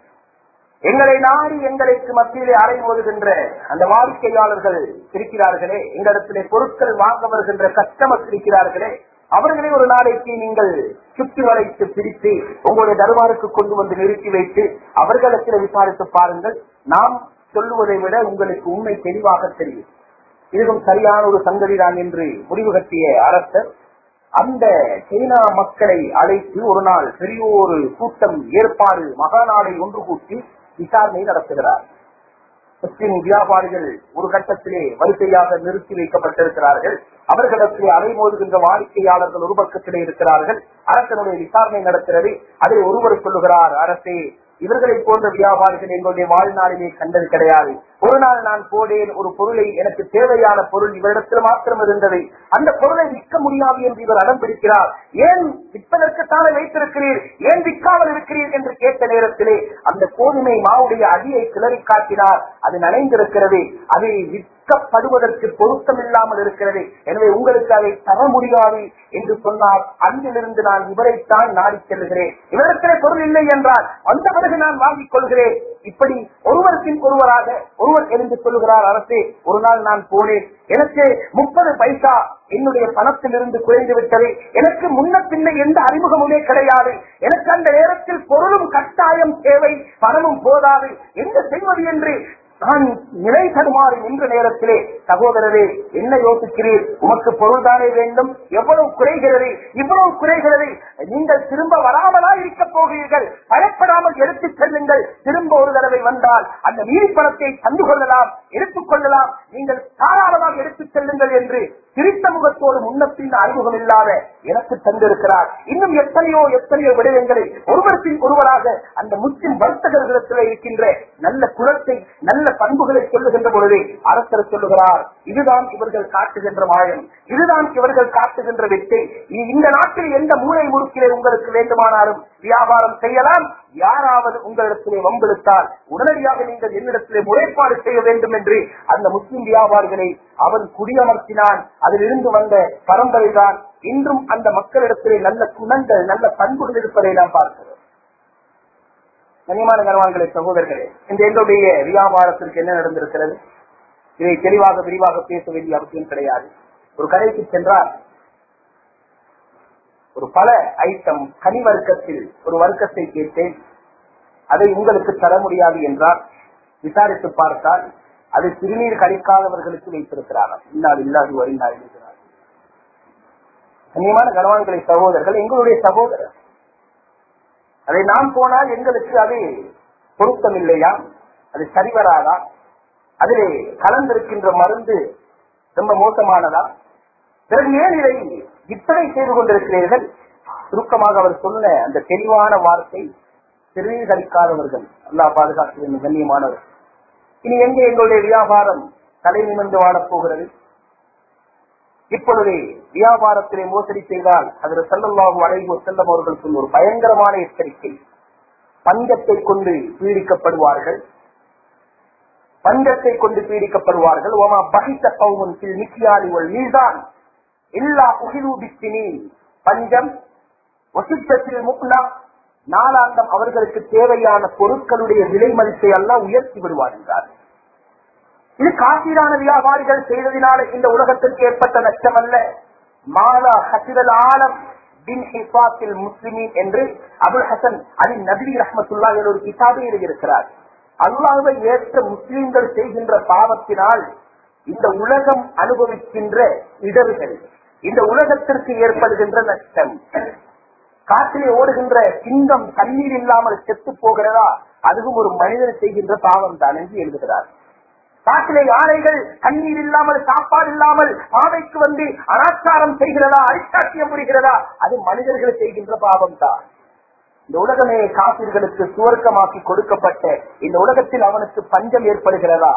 எங்களை நாடி எங்களுக்கு மத்தியிலே அறை மோதுகின்ற அந்த வாடிக்கையாளர்கள் இருக்கிறார்களே எங்களிடத்திலே பொருட்கள் வாங்க வருகின்ற கஸ்டமர்ஸ் இருக்கிறார்களே அவர்களை ஒரு நாளைக்கு நீங்கள் சுற்றி வளைத்து பிரித்து உங்களுடைய தருமாருக்கு கொண்டு வந்து நிறுத்தி வைத்து அவர்களிடத்தில் விசாரித்து பாருங்கள் நாம் சொல்லுவதை விட உங்களுக்கு உண்மை தெளிவாக தெரியும் இதுவும் சரியான ஒரு சங்கதிதான் என்று முடிவு கட்டிய அரசர் அந்த சீனா மக்களை அழைத்து ஒரு நாள் பெரிய ஒரு கூட்டம் ஏற்பாடு மகாநாடை ஒன்று கூட்டி விசாரணை நடத்துகிறார் முஸ்லிம் வியாபாரிகள் ஒரு கட்டத்திலே வரிசையாக நிறுத்தி வைக்கப்பட்டிருக்கிறார்கள் அவர்களிடத்திலே அலைமோதுகின்ற வாடிக்கையாளர்கள் ஒரு பக்கத்திலே இருக்கிறார்கள் அரசனுடைய விசாரணை நடக்கிறது அதில் ஒருவர் சொல்லுகிறார் அரசே இவர்களை போன்ற வியாபாரிகள் எங்களுடைய வாழ்நாளிலே கண்டது கிடையாது ஒரு நாள் நான் போனேன் ஒரு பொருளை எனக்கு தேவையான பொருள் இவரிடத்தில் மாத்திரம் இருந்தது அந்த பொருளை விற்க முடியாது என்று இவர் அடம் பிடிக்கிறார் ஏன் விற்பதற்குத்தானே வைத்திருக்கிறீர் ஏன் விற்காமல் இருக்கிறீர் என்று கேட்ட நேரத்திலே அந்த கோதுமை மாவுடைய அடியை கிளறி காட்டினார் அது நனைந்திருக்கிறது அதை விற்கப்படுவதற்கு பொருத்தம் இல்லாமல் இருக்கிறது எனவே உங்களுக்கு அதை தர முடியாது என்று சொன்னார் அன்றிலிருந்து நான் இவரைத்தான் நாடி செல்லுகிறேன் இவரிடத்திலே பொருள் இல்லை என்றால் அந்த பிறகு நான் வாங்கிக் கொள்கிறேன் இப்படி ஒருவருக்கும் ஒருவராக ஒருவர் எழுந்து சொல்லுகிறார் அரசே ஒரு நாள் நான் போனேன் எனக்கு முப்பது பைசா என்னுடைய பணத்திலிருந்து குறைந்து விட்டது எனக்கு முன்ன பின்ன எந்த அறிமுகமுமே கிடையாது எனக்கு அந்த நேரத்தில் பொருளும் கட்டாயம் தேவை பணமும் போதாது என்ன செய்வது என்று நான் நிலை தடுமாறி நின்ற நேரத்திலே சகோதரரே என்ன யோசிக்கிறீர் உமக்கு பொருள்தானே வேண்டும் எவ்வளவு குறைகிறது இவ்வளவு குறைகிறது நீங்கள் திரும்ப வராமலா இருக்க போகிறீர்கள் பயப்படாமல் எடுத்துச் செல்லுங்கள் திரும்ப ஒரு தடவை வந்தால் அந்த மீறி பணத்தை தந்து கொள்ளலாம் எடுத்துக் கொள்ளலாம் நீங்கள் தாராளமாக எடுத்துச் செல்லுங்கள் என்று சிரித்த முகத்தோடு முன்னப்பின் அறிமுகம் இல்லாத எனக்கு தந்திருக்கிறார் இன்னும் எத்தனையோ எத்தனையோ விடயங்களை ஒருவர் பின் ஒருவராக அந்த முஸ்லிம் வர்த்தகர்களிடத்தில் இருக்கின்ற நல்ல குலத்தை நல்ல பண்புகளை சொல்லுகின்ற பொழுதே அரசர் சொல்லுகிறார் இதுதான் இவர்கள் காட்டுகின்ற மாயம் இதுதான் இவர்கள் காட்டுகின்ற வெற்றி இ- இந்த நாட்டில் எந்த மூளை முடுக்கிலே உங்களுக்கு வேண்டுமானாலும் வியாபாரம் செய்யலாம் யாராவது உங்களிடத்திலே வம்பெடுத்தால் உடனடியாக நீங்கள் என்னிடத்திலே முறைப்பாடு செய்ய வேண்டும் என்று அந்த முஸ்லிம் வியாபாரிகளை அவன் குடியமர்த்தினான் அதிலிருந்து வந்த பரம்பரைதான் இன்றும் அந்த மக்களிடத்திலே நல்ல குணங்கள் நல்ல பண்புகள் இருப்பதை நாம் பார்க்கிறோம் கனிமான கனவான்களே சகோதரர்களே இந்த எங்களுடைய வியாபாரத்திற்கு என்ன நடந்திருக்கிறது இதை தெளிவாக விரிவாக பேச வேண்டிய அவசியம் கிடையாது ஒரு கடைக்கு சென்றால் ஒரு பல ஐட்டம் கனி வர்க்கத்தில் ஒரு வர்க்கத்தை கேட்டேன் அதை உங்களுக்கு தர முடியாது என்றால் விசாரித்து பார்த்தால் அது சிறுநீர் கழிக்காதவர்களுக்கு வைத்திருக்கிறார்கள் இல்லாது இல்லாது வருகிறார் இருக்கிறார் கண்ணியமான கனவான்களை சகோதரர்கள் எங்களுடைய சகோதரர் அதை நாம் போனால் எங்களுக்கு அது பொருத்தம் இல்லையா அது சரிவராதா அதிலே கலந்திருக்கின்ற மருந்து ரொம்ப மோசமானதா பிறகு ஏன் இதை விற்பனை செய்து கொண்டிருக்கிறீர்கள் சுருக்கமாக அவர் சொன்ன அந்த தெளிவான வார்த்தை சிறுநீர் கழிக்காதவர்கள் அல்லா பாதுகாத்து கண்ணியமானவர் இனி எங்கே எங்களுடைய வியாபாரம் தலை நிமிர்ந்து வாழப் போகிறது இப்பொழுது வியாபாரத்திலே மோசடி செய்தால் அதில் செல்லல்லாஹு அழைவு செல்லம் அவர்கள் சொன்ன ஒரு பயங்கரமான எச்சரிக்கை பஞ்சத்தை கொண்டு பீடிக்கப்படுவார்கள் பஞ்சத்தை கொண்டு பீடிக்கப்படுவார்கள் ஓமா பகித்த பவுன் சில் நிக்கியாலி ஒல் நீதான் எல்லா உகிலூபித்தினி பஞ்சம் வசித்தத்தில் முக்னா நாளாந்தம் அவர்களுக்கு தேவையான பொருட்களுடைய விலை மதிப்பை எல்லாம் உயர்த்தி விடுவார் என்றார் இது காப்பீடான வியாபாரிகள் செய்ததினால இந்த உலகத்திற்கு ஏற்பட்ட நஷ்டம் அல்ல மாலா ஹசிரல் ஆலம் பின் ஹிசாத்தில் முஸ்லிமின் என்று அபுல் ஹசன் அலி நபி ரஹமத்துல்லா ஒரு கிதாபை எழுதியிருக்கிறார் அல்லாஹை ஏற்ற முஸ்லிம்கள் செய்கின்ற பாவத்தினால் இந்த உலகம் அனுபவிக்கின்ற இடர்கள் இந்த உலகத்திற்கு ஏற்படுகின்ற நஷ்டம் காற்றிலே ஓடுகின்ற சிங்கம் தண்ணீர் இல்லாமல் செத்து போகிறதா அதுவும் ஒரு மனிதன் செய்கின்ற பாவம் தான் என்று எழுதுகிறார் காட்டிலே யானைகள் தண்ணீர் இல்லாமல் சாப்பாடு இல்லாமல் பாதைக்கு வந்து அனாச்சாரம் செய்கிறதா அரிசாட்சியம் புரிகிறதா அது மனிதர்கள் செய்கின்ற பாவம் தான் இந்த உலகமே காப்பீர்களுக்கு சுவர்க்கமாக்கி கொடுக்கப்பட்ட இந்த உலகத்தில் அவனுக்கு பஞ்சம் ஏற்படுகிறதா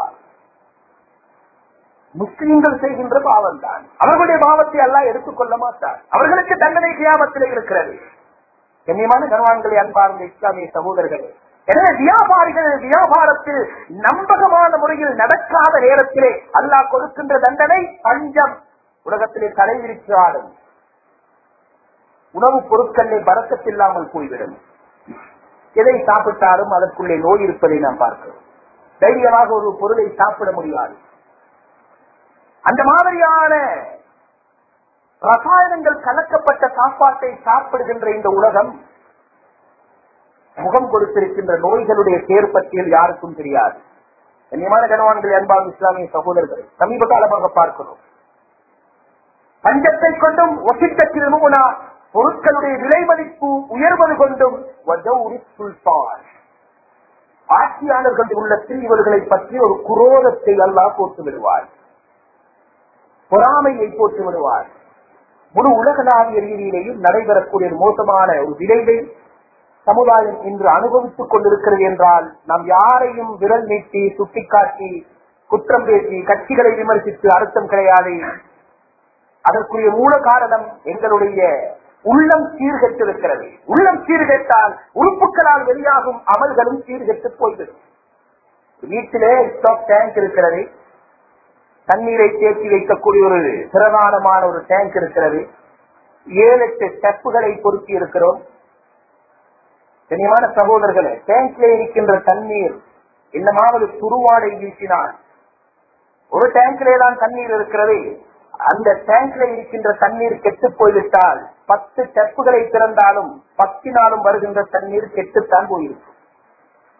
முஸ்லிம்கள் செய்கின்ற பாவம் தான் அவர்களுடைய பாவத்தை எல்லாம் எடுத்துக்கொள்ள மாட்டார் அவர்களுக்கு தண்டனை கியாமத்திலே இருக்கிறது கண்ணியமான கனவான்களை அன்பார்ந்த இஸ்லாமிய சகோதரர்களே எனவே வியாபாரிகள் வியாபாரத்தில் நம்பகமான முறையில் நடக்காத நேரத்திலே அல்லாஹ் கொடுக்கின்ற தண்டனை பஞ்சம் உலகத்திலே தலைவிரித்து ஆடும் உணவுப் பொருட்களிலே பறக்கத்தில்லாமல் போய்விடும் எதை சாப்பிட்டாலும் அதற்குள்ளே நோய் இருப்பதை நாம் பார்க்கிறோம் தைரியமாக ஒரு பொருளை சாப்பிட முடியாது அந்த மாதிரியான ரசாயனங்கள் கலக்கப்பட்ட சாப்பாட்டை சாப்பிடுகின்ற இந்த உலகம் முகம் கொடுத்திருக்கின்ற நோய்களுடைய பேர் பட்டியல் யாருக்கும் தெரியாது கண்ணியமான கனவான்கள் அன்பாகும் இஸ்லாமிய சகோதரர்கள் சமீப காலமாக பார்க்கிறோம் பஞ்சத்தை கொண்டும் ஒசிட்டத்தில் மூனா பொருட்களுடைய விலை மதிப்பு உயர்வது கொண்டும் வஜௌரி சுல்தான் ஆட்சியாளர்கள் உள்ளத்தில் இவர்களை பற்றி ஒரு குரோதத்தை அல்லாஹ் போட்டு விடுவார் பொறாமையை போட்டு விடுவார் முழு உலகளாவிய ரீதியிலேயும் நடைபெறக்கூடிய ஒரு மோசமான ஒரு விளைவை சமுதாயம் இன்று அனுபவித்துக் கொண்டிருக்கிறது என்றால் நாம் யாரையும் விரல் நீட்டி சுட்டிக்காட்டி குற்றம் பேசி கட்சிகளை விமர்சித்து அர்த்தம் கிடையாது அதற்குரிய மூல காரணம் எங்களுடைய உள்ளம் சீர்கெட்டிருக்கிறது உள்ளம் சீர்கெட்டால் உறுப்புகளால் வெளியாகும் அமல்களும் சீர்கெட்டு போய்விடும் வீட்டிலே ஸ்டாக் டேங்க் இருக்கிறது தண்ணீரை தேக்கி வைக்கக்கூடிய ஒரு பிரதானமான ஒரு டேங்க் இருக்கிறது ஏழு எட்டு ஸ்டெப்புகளை பொருத்தி இருக்கிறோம் கனியமான சகோதரர்களே டேங்க்ல இருக்கின்ற தண்ணீர் என்னமாவது துருவாடை வீசினால் ஒரு டேங்க்லே தான் தண்ணீர் இருக்கிறது அந்த டேங்க்ல இருக்கின்ற தண்ணீர் கெட்டு போய்விட்டால் பத்து டெப்புகளை திறந்தாலும் பத்தினாலும் வருகின்ற தண்ணீர் கெட்டுத்தான் போயிருக்கும்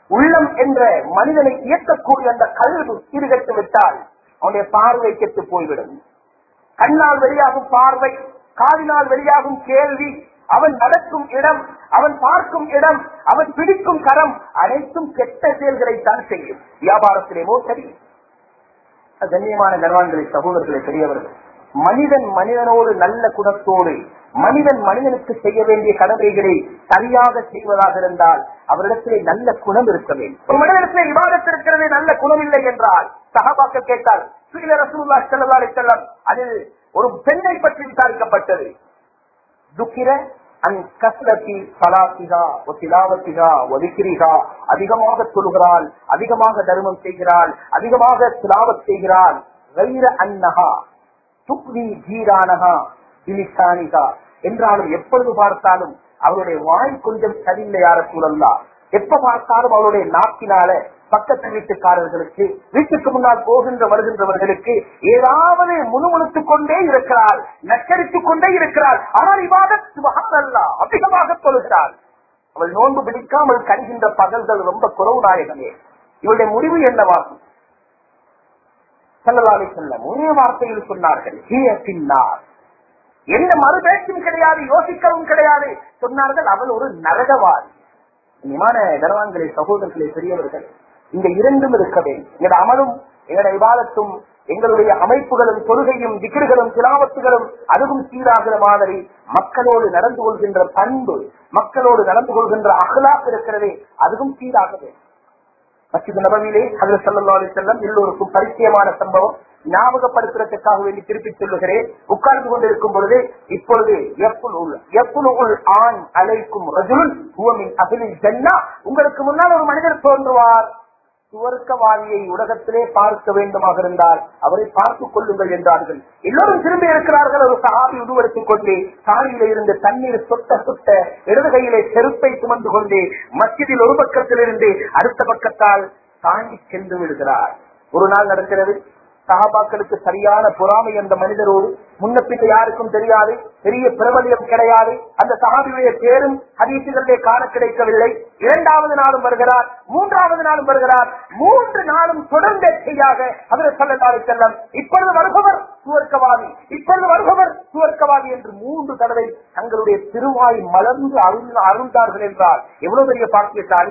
உள்ளம் என்ற மனிதனை இயக்கக்கூடிய அந்த கல்வி சீர்கட்டு விட்டால் அவனுடைய பார்வை கெட்டு போய்விடும் கண்ணால் வெளியாகும் பார்வை காதினால் வெளியாகும் கேள்வி அவன் நடக்கும் இடம் அவன் பார்க்கும் இடம் அவன் பிடிக்கும் கரம் அனைத்தும் கெட்ட செயல்களை தான் செய்யும் வியாபாரத்திலே மோசடி கண்ணியமான கர்வான்களை சகோதரர்களை பெரியவர்கள் மனிதன் மனிதனோடு நல்ல குணத்தோடு மனிதன் மனிதனுக்கு செய்ய வேண்டிய கடமைகளை சரியாக செய்வதாக இருந்தால் அவரிடத்திலே நல்ல குணம் இருக்க வேண்டும் ஒரு மனிதனத்திலே விவாதத்தில் இருக்கிறது நல்ல குணம் இல்லை என்றால் சகாபாக்கள் கேட்டால் ஸ்ரீல ரசூல்லா ஸல்லல்லாஹு அலைஹி வஸல்லம் அதில் ஒரு பெண்ணை பற்றி விசாரிக்கப்பட்டது துக்கிர அன் கஸ்லத்தி சலாத்திகா ஒத்திலாவத்திகா ஒலிக்கிரிகா அதிகமாக தொழுகிறாள் அதிகமாக தர்மம் செய்கிறாள் அதிகமாக திலாவத் செய்கிறாள் வைர அன்னகா துக்வி ஜீரானகா பிலிசானிகா என்றாலும் எப்பொழுது பார்த்தாலும் அவருடைய வாய் கொஞ்சம் சரியில்லை யார சூழல்லா எப்ப பார்த்தாலும் அவருடைய நாக்கினால பக்கத்து வீட்டுக்காரர்களுக்கு வீட்டுக்கு முன்னால் போகின்ற வருகின்றவர்களுக்கு ஏதாவது முணுமுணுத்துக் கொண்டே இருக்கிறாள் நச்சரித்துக் கொண்டே இருக்கிறாள் ஆனால் இவாதத் சுபஹானல்லா அதிகமாக தொழுகிறாள் அவள் நோன்பு பிடிக்காமல் கருகின்ற பகல்கள் ரொம்ப குறவு நாயகமே இவளுடைய முடிவு என்னவாகும் செல்லலாலை செல்லம் ஒரே வார்த்தையில் சொன்னார்கள் "ஹிய பின்னார் எந்த மறு பேச்சும் கிடையாது யோசிக்கவும் கிடையாது சொன்னார்கள் அவள் ஒரு நரகவாதி நிமான கனவான்களே சகோதரர்களே பெரியவர்கள் இந்த இரண்டும் இருக்க வேண்டும் எங்களோட அமலும் எங்களோட விவாதத்தும் எங்களுடைய அமைப்புகளும் கொள்கையும் திகிர்களும் திலாவத்துகளும் அதுவும் சீராகிற மாதிரி மக்களோடு நடந்து கொள்கின்ற பண்பு மக்களோடு நடந்து கொள்கின்ற அகலாக் இருக்கிறதே அதுவும் சீராக வேண்டும் மசித நபவிலே அதில் சல்லா செல்லம் எல்லோருக்கும் பரிச்சயமான சம்பவம் ஞாபகப்படுத்துறதுக்காக வேண்டி திருப்பி சொல்லுகிறேன் உட்கார்ந்து கொண்டிருக்கும் பொழுது இப்பொழுது எப்புல் ஆண் அலைக்கும் ரஜுல் ஹுவமின் அகிலில் ஜன்னா உங்களுக்கு முன்னால் ஒரு மனிதர் தோன்றுவார் சுவர்க்கவாதியை உலகத்திலே பார்க்க வேண்டுமாக இருந்தால் அவரை பார்த்துக் கொள்ளுங்கள் என்றார்கள் எல்லோரும் திரும்பி இருக்கிறார்கள் ஒரு சகாபி உருவெடுத்துக் கொண்டு சாலையில இருந்து தண்ணீர் சொட்ட சொட்ட இடது கையிலே செருப்பை சுமந்து கொண்டு மஸ்ஜிதில் ஒரு பக்கத்திலிருந்து அடுத்த பக்கத்தால் தாண்டி சென்று விடுகிறார் ஒரு நாள் நடக்கிறது சகாபாக்களுக்கு சரியான பொறாமை அந்த மனிதரோடு முன்ன பின்ன யாருக்கும் தெரியாது பெரிய பிரபலியம் கிடையாது அந்த சகாபியுடைய பேரும் ஹதீசுகளிலே காண கிடைக்கவில்லை இரண்டாவது நாளும் வருகிறார் மூன்றாவது நாளும் வருகிறார் மூன்று நாளும் தொடர்ந்தேச்சையாக அவர் சொல்லத்தாரை செல்லம் இப்பொழுது வருபவர் சுவர்க்கவாதி இப்பொழுது வருபவர் சுவர்க்கவாதி என்று மூன்று தடவை தங்களுடைய திருவாய் மலர்ந்து அருள் அருள்தார்கள் என்றால் எவ்வளவு பெரிய பாக்கியத்தால்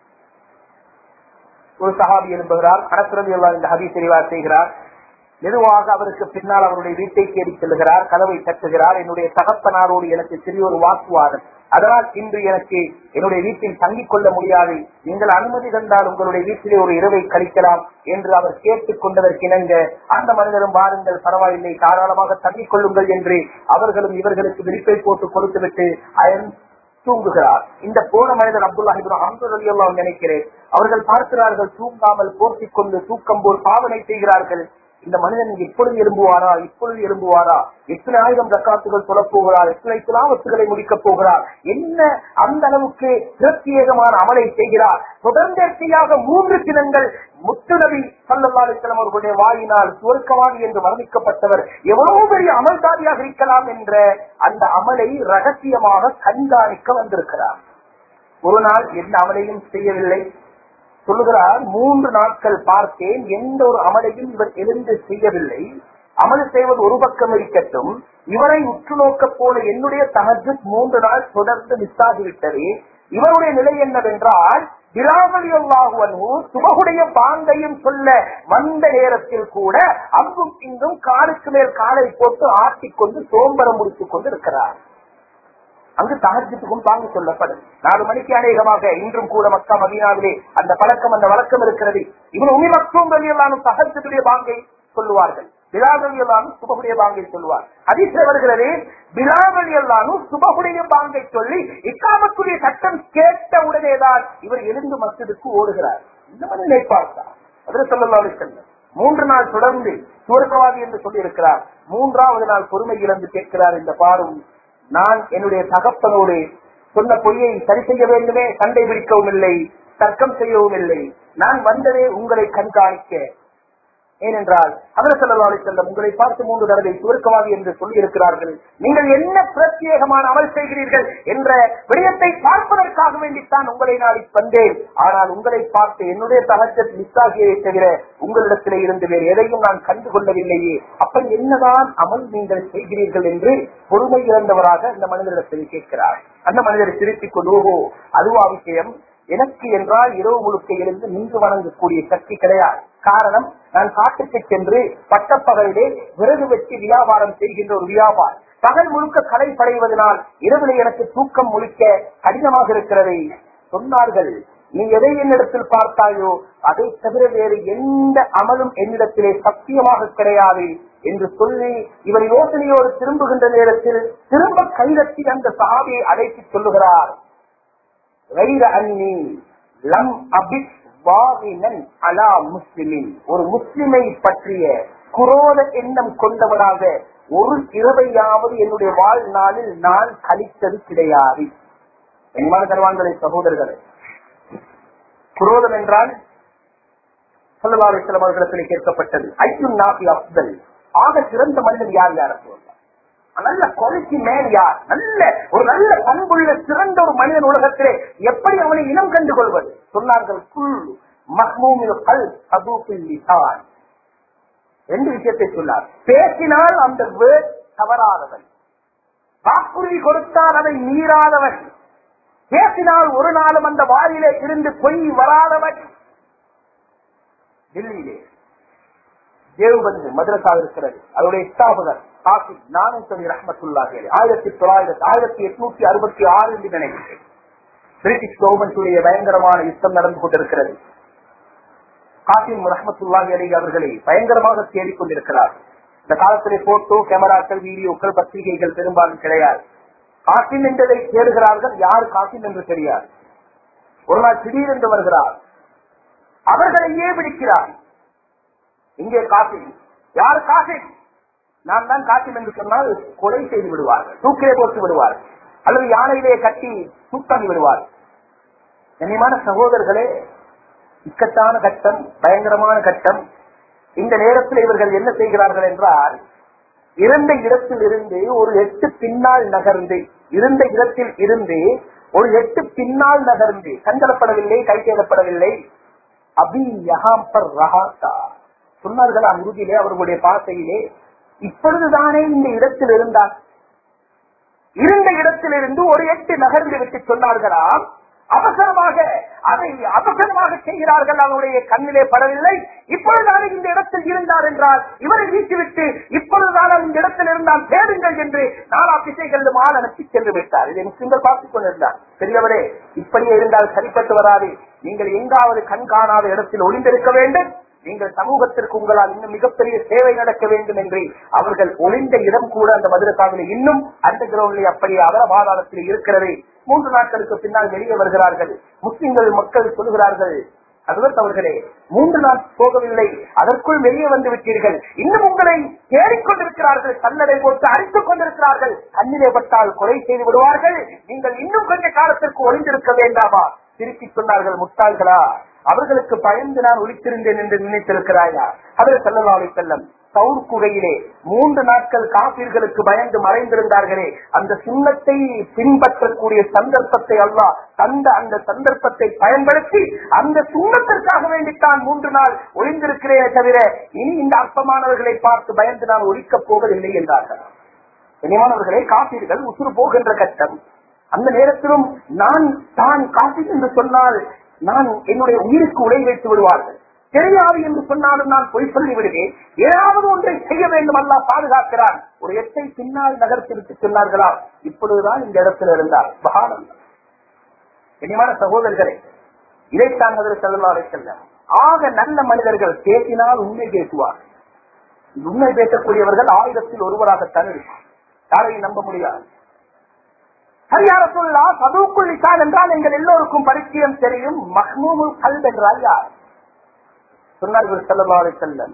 ஒரு சஹாபி எழும்புகிறார் அனசுரதி இந்த ஹபி தெரிவார் செய்கிறார் மெதுவாக அவருக்கு பின்னால் அவருடைய வீட்டை தேடி செல்கிறார் கதவை தட்டுகிறார் என்னுடைய தகப்பனாரோடு எனக்கு சிறிய ஒரு வாக்குவாதம் அதனால் இன்று எனக்கு என்னுடைய வீட்டில் தங்கிக் கொள்ள முடியாது நீங்கள் அனுமதி தந்தால் உங்களுடைய வீட்டிலே ஒரு இரவை கழிக்கலாம் என்று அவர் கேட்டுக் கொண்டதற்கிணங்க அந்த மனிதரும் வாருங்கள் பரவாயில்லை தாராளமாக தங்கிக் கொள்ளுங்கள் என்று அவர்களும் இவர்களுக்கு விரிப்பை போட்டு கொடுத்துவிட்டு அயன் தூங்குகிறார் இந்த போன மனிதர் அப்துல்லா அஹமது நினைக்கிறேன் அவர்கள் பார்க்கிறார்கள் தூங்காமல் போர்த்திக் கொண்டு தூக்கம் போல் பாவனை செய்கிறார்கள் இந்த மனிதன் எப்பொழுது எழும்புவாரா இப்பொழுது எழும்புவாரா எத்தனை ஆயிரம் ரக்காத்துகள் சொல்லப் போகிறார் எத்தனை துலாவத்துகளை முடிக்கப் போகிறார் என்ன அந்த அளவுக்கு பிரத்யேகமான அமலை செய்கிறார் தொடர்ந்தேர்ச்சியாக மூன்று தினங்கள் முத்துநபி சல்லல்லாஸ்லம் அவர்களுடைய வாயினால் சுவர்க்கவாதி என்று வர்ணிக்கப்பட்டவர் எவ்வளவு பெரிய அமல்தாரியாக இருக்கலாம் என்ற அந்த அமலை ரகசியமாக கண்காணிக்க வந்திருக்கிறார் ஒரு நாள் எந்த அமலையும் செய்யவில்லை சொல்லுகிறார் மூன்று நாட்கள் பார்த்தேன் எந்த ஒரு அமலையும் இவர் எழுந்து செய்யவில்லை அமல் செய்வது ஒரு பக்கம் இருக்கட்டும் இவரை உற்று நோக்க போன என்னுடைய தகஜு மூன்று நாள் தொடர்ந்து மிஸ் ஆகிவிட்டது இவருடைய நிலை என்னவென்றால் சுபகுடைய பாந்தையும் சொல்ல வந்த நேரத்தில் கூட அங்கும் இங்கும் காலுக்கு மேல் காலை போட்டு ஆட்டிக்கொண்டு சோம்பரம் முடித்துக் கொண்டு இருக்கிறார் அங்கு தகஜத்துக்கும் பாங்கு சொல்லப்படும் நாலு மணிக்கு அநேகமாக இன்றும் கூட மக்கா மதீனாவிலே அந்த பழக்கம் அந்த வழக்கம் இருக்கிறது இவன் உமி மக்கும் வெளியெல்லாம் தகஜத்துடைய பாங்கை சொல்லுவார்கள் பிலாவலி எல்லாரும் சுபகுடைய பாங்கை சொல்லுவார் அதிசய வருகிறது பிலாவலி எல்லாரும் சுபகுடைய பாங்கை சொல்லி இக்காமத்துடைய சட்டம் கேட்ட உடனேதான் இவர் எழுந்து மஸ்ஜிதுக்கு ஓடுகிறார் இந்த மாதிரி நினைப்பார்த்தார் அதில் சொல்லலாம் செல்லும் மூன்று நாள் தொடர்ந்து சுவர்க்கவாதி என்று சொல்லியிருக்கிறார் மூன்றாவது நாள் பொறுமை இழந்து கேட்கிறார் இந்த பாரும் நான் என்னுடைய தகப்பனோடு சொன்ன பொய்யை சரி செய்ய வேண்டுமே சண்டை பிடிக்கவும் இல்லை தர்க்கம் செய்யவும் இல்லை நான் வந்ததே உங்களை கண்காணிக்க ஏனென்றால் அவர் செல்லவாளி செல்லம் உங்களை பார்த்து மூன்று தடவை சுருக்கமாக என்று சொல்லி இருக்கிறார்கள் நீங்கள் என்ன பிரத்யேகமான அமல் செய்கிறீர்கள் என்ற விடயத்தை பார்ப்பதற்காக வேண்டித்தான் உங்களை நாடி வந்தேன் ஆனால் உங்களை பார்த்து என்னுடைய தகஜத் மிஸ் ஆகியதை தவிர உங்களிடத்திலே இருந்து வேறு எதையும் நான் கண்டு கொள்ளவில்லையே அப்படி என்னதான் அமல் நீங்கள் செய்கிறீர்கள் என்று பொறுமை இழந்தவராக இந்த மனிதரிடத்தில் கேட்கிறார் அந்த மனிதர் திருத்திக் கொண்டு ஓஹோ அதுவா விஷயம் எனக்கு என்றால் இரவு முழுக்க எழுந்து நின்று வணங்கக்கூடிய சக்தி கிடையாது காரணம் நான் காட்டுக்கு சென்று பட்டப்பகலிலே விறகு வெட்டி வியாபாரம் செய்கின்ற ஒரு வியாபாரம் பகல் முழுக்க கடை படைவதனால் இரவிலே எனக்கு தூக்கம் முழிக்க கடினமாக இருக்கிறது சொன்னார்கள் நீ எதை என்னிடத்தில் பார்த்தாயோ அதை தவிர வேறு எந்த அமலும் என்னிடத்திலே சத்தியமாக கிடையாது என்று சொல்லி இவர் யோசனையோடு திரும்புகின்ற நேரத்தில் திரும்ப கைதட்டி அந்த சாவியை அழைத்து சொல்லுகிறார் غير أني لم أبت واغنا على مسلمين ஒரு முஸ்லிமை பற்றிய குரோத எண்ணம் கொண்டவராக ஒரு இரவையாவது என்னுடைய வாழ்நாளில் நான் கழித்தது கிடையாது என்மான கருவான்களை சகோதரர்களே குரோதம் என்றால் சொல்லலாரிசலம் அவர்களிடத்தில் கேட்கப்பட்டது ஐயும் நாபி அப்தல் ஆக சிறந்த மனிதன் யார் யார் சொல்வார் நல்ல குவாலிட்டி மேன் யார் நல்ல ஒரு நல்ல பண்புள்ள சிறந்த ஒரு மனிதன் உலகத்திலே எப்படி அவனை இனம் கண்டு கொள்வது சொன்னார்கள் குல் மஹ்மூமில் கல் சதூபில் லிசான் ரெண்டு விஷயத்தை சொன்னார் பேசினால் அந்த வேர்ட் தவறாதவன் வாக்குறுதி கொடுத்தால் அதை மீறாதவன் பேசினால் ஒரு நாளும் அந்த வாயிலே இருந்து பொய் வராதவன் டெல்லியிலே தேவபந்து மதரசா இருக்கிறது அதனுடைய ஸ்தாபகர் காசி நானூத்தி ரஹமத்துல்லாஹி ஆயிரத்தி தொள்ளாயிரத்தி ஆயிரத்தி எட்நூத்தி அறுபத்தி ஆறு என்று நினைக்கிறேன் பிரிட்டிஷ் கவர்மெண்டுடைய பயங்கரமான யுத்தம் நடந்து கொண்டிருக்கிறது காசிம் ரஹமத்துல்லாஹி அலி அவர்களை பயங்கரமாக தேடிக்கொண்டிருக்கிறார் இந்த காலத்திலே போட்டோ கேமராக்கள் வீடியோக்கள் பத்திரிகைகள் பெரும்பாலும் கிடையாது காசிம் என்றதை தேடுகிறார்கள் யார் காசிம் என்று தெரியாது ஒரு நாள் திடீரென்று வருகிறார் அவர்களையே பிடிக்கிறார் இங்கே காசிம் யார் காசிம் நான் தான் காசிம் என்று சொன்னால் கொலை செய்து விடுவார்கள் தூக்கிலே போட்டு விடுவார்கள் அல்லது யானையிலே கட்டி தூக்காகி விடுவார்கள் கண்ணியமான சகோதரர்களே இக்கட்டான கட்டம் பயங்கரமான கட்டம் இந்த நேரத்தில் இவர்கள் என்ன செய்கிறார்கள் என்றால் இருந்த இடத்தில் இருந்து ஒரு எட்டு பின்னால் நகர்ந்து இருந்த இடத்தில் இருந்து ஒரு எட்டு பின்னால் நகர்ந்து கண்டலப்படவில்லை கை தேடப்படவில்லை அபி யஹாம் பர் ரஹாத்தா சொன்னார்களாம் இறுதியிலே அவர்களுடைய பாசையிலே இப்பொழுதுதானே இந்த இடத்தில் இருந்தார் இருந்த இடத்திலிருந்து ஒரு எட்டு நகர்ந்து விட்டு சொன்னார்களாம் அவசரமாக அதை அவசரமாக செய்கிறார்கள் அவருடைய கண்ணிலே படவில்லை இப்பொழுதான இந்த இடத்தில் இருந்தார் என்றால் இவரை வீசிவிட்டு இப்பொழுதான இந்த இடத்தில் இருந்தால் தேடுங்கள் என்று நாலா திசைகளிலும் ஆள் அனுப்பி சென்று விட்டார் இதை முஸ்லிம்கள் பார்த்துக் கொண்டிருந்தார் பெரியவரே இப்படியே இருந்தால் சரிப்பட்டு வராது நீங்கள் எங்காவது கண் காணாத இடத்தில் ஒளிந்திருக்க வேண்டும் நீங்கள் சமூகத்திற்கு உங்களால் இன்னும் மிகப்பெரிய சேவை நடக்க வேண்டும் என்று அவர்கள் ஒளிந்த இடம் கூட அந்த மதுரசாவில இன்னும் அந்த கிரௌண்டில் அப்படியே அகரபாதாளத்தில் இருக்கிறது மூன்று நாட்களுக்கு பின்னால் வெளியே வருகிறார்கள் முஸ்லிம்கள் மக்கள் சொல்கிறார்கள் அதுவத் அவர்களே மூன்று நாள் போகவில்லை அதற்குள் வெளியே வந்து விட்டீர்கள் இன்னும் உங்களை தேடிக்கொண்டிருக்கிறார்கள் கல்லடை போட்டு அடித்துக் கொண்டிருக்கிறார்கள் கண்ணிலே பட்டால் கொலை செய்து விடுவார்கள் நீங்கள் இன்னும் கொஞ்ச காலத்திற்கு ஒளிந்திருக்க வேண்டாமா திருப்பி சொன்னார்கள் முட்டாள்களா அவர்களுக்கு பயந்து நான் ஒழித்திருந்தேன் என்று நினைத்திருக்கிறாயா அவர் செல்லலாவை செல்லம் சவுர் குகையிலே மூன்று நாட்கள் காப்பீர்களுக்கு பயந்து மறைந்திருந்தார்களே அந்த சுண்ணத்தை பின்பற்றக்கூடிய சந்தர்ப்பத்தை அல்லாஹ் தந்த அந்த சந்தர்ப்பத்தை பயன்படுத்தி அந்த சுண்ணத்திற்காக வேண்டித்தான் மூன்று நாள் ஒளிந்திருக்கிறேனே தவிர இனி இந்த அற்பமானவர்களை பார்த்து பயந்து நான் ஒழிக்கப் போவதில்லை என்றார்கள் இனிமானவர்களே காப்பீர்கள் உசுறு போகின்ற கட்டம் அந்த நேரத்திலும் நான் தான் காப்பீர் என்று சொன்னால் நான் என்னுடைய உயிருக்கு உடை வைத்து விடுவார்கள் தெரியாது என்று சொன்னாலும் நான் பொய் சொல்லி விடுவேன் ஏதாவது ஒன்றை செய்ய வேண்டும் அல்லா பாதுகாக்கிறான் ஒரு எட்டை பின்னால் நகர்த்திவிட்டு சொன்னார்களா இப்பொழுதுதான் இந்த இடத்தில் இருந்தார் பகானம் இனிமான சகோதரர்களே இதைத்தான் அதில் செல்லலாரை செல்ல ஆக நல்ல மனிதர்கள் பேசினால் உண்மை பேசுவார் உண்மை பேசக்கூடியவர்கள் ஆயிரத்தில் ஒருவராகத்தான் இருக்கும் யாரையும் நம்ப முடியாது சரியான சொல்லா சதுக்குள் லிசான் என்றால் எங்கள் எல்லோருக்கும் பரிச்சயம் தெரியும் மஹ்மூமுல் கல்ப் என்றால் யார் சொன்னார்கள் செல்லவாறு செல்லம்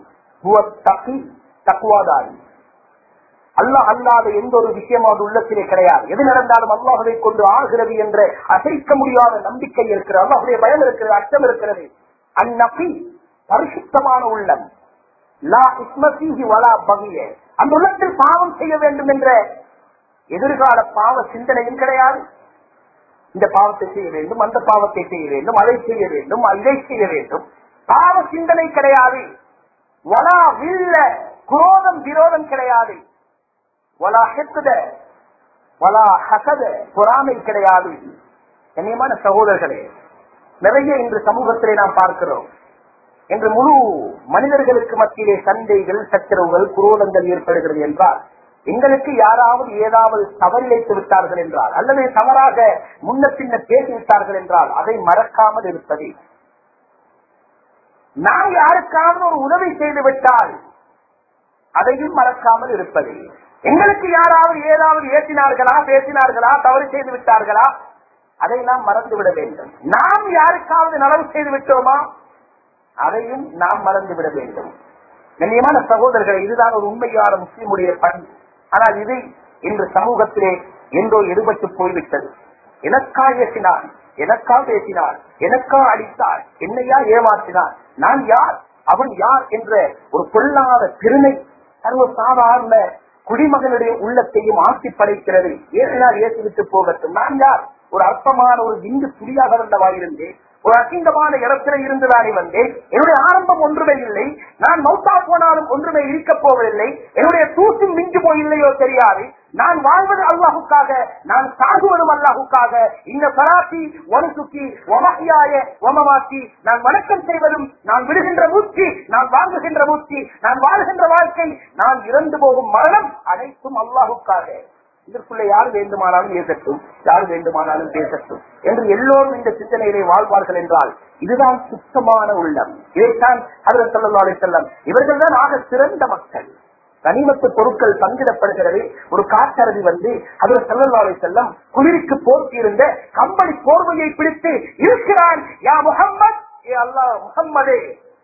தக்குவாதாரி அல்லாஹ் அல்லாத எந்த ஒரு விஷயமாவது உள்ளத்திலே கிடையாது எது நடந்தாலும் அல்லாஹதை கொண்டு ஆகிறது என்ற அசைக்க முடியாத நம்பிக்கை இருக்கிறது அல்லாஹுடைய பயம் இருக்கிறது அச்சம் இருக்கிறது அந்நபி பரிசுத்தமான உள்ளம் லா இஸ்மசீஹி வலா பகிய அந்த உள்ளத்தில் பாவம் செய்ய வேண்டும் என்ற எதிர்கால பாவ சிந்தனையும் கிடையாது இந்த பாவத்தை செய்ய வேண்டும் அந்த பாவத்தை செய்ய வேண்டும் அதை செய்ய வேண்டும் இதை செய்ய வேண்டும் பாவ சிந்தனை கிடையாது வலா வில்ல குரோதம் விரோதம் கிடையாது வலா ஹெத்துத வலா ஹசத பொறாமை கிடையாது கண்ணியமான சகோதரர்களே நிறைய இன்று சமூகத்திலே நாம் பார்க்கிறோம் என்று முழு மனிதர்களுக்கு மத்தியிலே சண்டைகள் சச்சரவுகள் குரோதங்கள் ஏற்படுகிறது என்றால் எங்களுக்கு யாராவது ஏதாவது தவறிழைத்து விட்டார்கள் என்றால் அல்லது தவறாக முன்ன பின்ன பேசிவிட்டார்கள் என்றால் அதை மறக்காமல் இருப்பது நாம் யாருக்காவது ஒரு உதவி செய்து விட்டால் அதையும் மறக்காமல் இருப்பது எங்களுக்கு யாராவது ஏதாவது ஏற்றினார்களா பேசினார்களா தவறு செய்து விட்டார்களா அதை நாம் மறந்துவிட வேண்டும் நாம் யாருக்காவது நலவு செய்து விட்டோமா அதையும் நாம் மறந்துவிட வேண்டும் கண்ணியமான சகோதரர்கள் இதுதான் ஒரு உண்மையான முஸ்லிமுடைய பண்பு ஆனால் இது இன்று சமூகத்திலே என்றோ எடுபட்டு போய்விட்டது எனக்கா ஏற்றினான் எனக்கா பேசினான் எனக்கா அடித்தாள் என்னையா ஏமாற்றினான் நான் யார் அவன் யார் என்ற ஒரு பொல்லாத பெருமை சர்வ சாதாரண குடிமகனுடைய உள்ளத்தையும் ஆட்சி படைக்கிறது ஏசினால் ஏசிவிட்டு போகட்டும் நான் யார் ஒரு அற்பமான ஒரு விந்து புலியாக வந்தவாயிருந்தேன் ஒரு அசிங்கமான இடத்துல இருந்து நானே வந்தேன் என்னுடைய ஆரம்பம் ஒன்றுமே இல்லை நான் மௌத்தா போனாலும் ஒன்றுமே இருக்க போவதில்லை என்னுடைய தூசி மிஞ்சு போயில்லையோ தெரியாது நான் வாழ்வது அல்லாஹுக்காக நான் சாகுவதும் அல்லாஹுக்காக இந்த பராத்தி ஒனுசுக்கி ஒமகியாய ஒமமாக்கி நான் வணக்கம் செய்வதும் நான் விடுகின்ற மூச்சு நான் வாங்குகின்ற மூச்சு நான் வாழ்கின்ற வாழ்க்கை நான் இறந்து போகும் மரணம் அனைத்தும் அல்லாஹுக்காக இதற்குள்ளே யார் வேண்டுமானாலும் பேசட்டும் யார் வேண்டுமானாலும் பேசட்டும் என்று எல்லோரும் இந்த சிந்தனையிலே வாழ்வார்கள் என்றால் இதுதான் சுத்தமான உள்ளம் இதைத்தான் அதில் சொல்லலாலே செல்லம் இவர்கள் தான் ஆக சிறந்த மக்கள் கனிமத்து பொருட்கள் பங்கிடப்படுகிறது ஒரு காட்டரதி வந்து அதில் செல்லலாலே செல்லம் குளிருக்கு போர்த்தியிருந்த கம்பளி போர்வையை பிடித்து இருக்கிறான் யா முகம்மது ஏ அல்லாஹ் முகம்மதே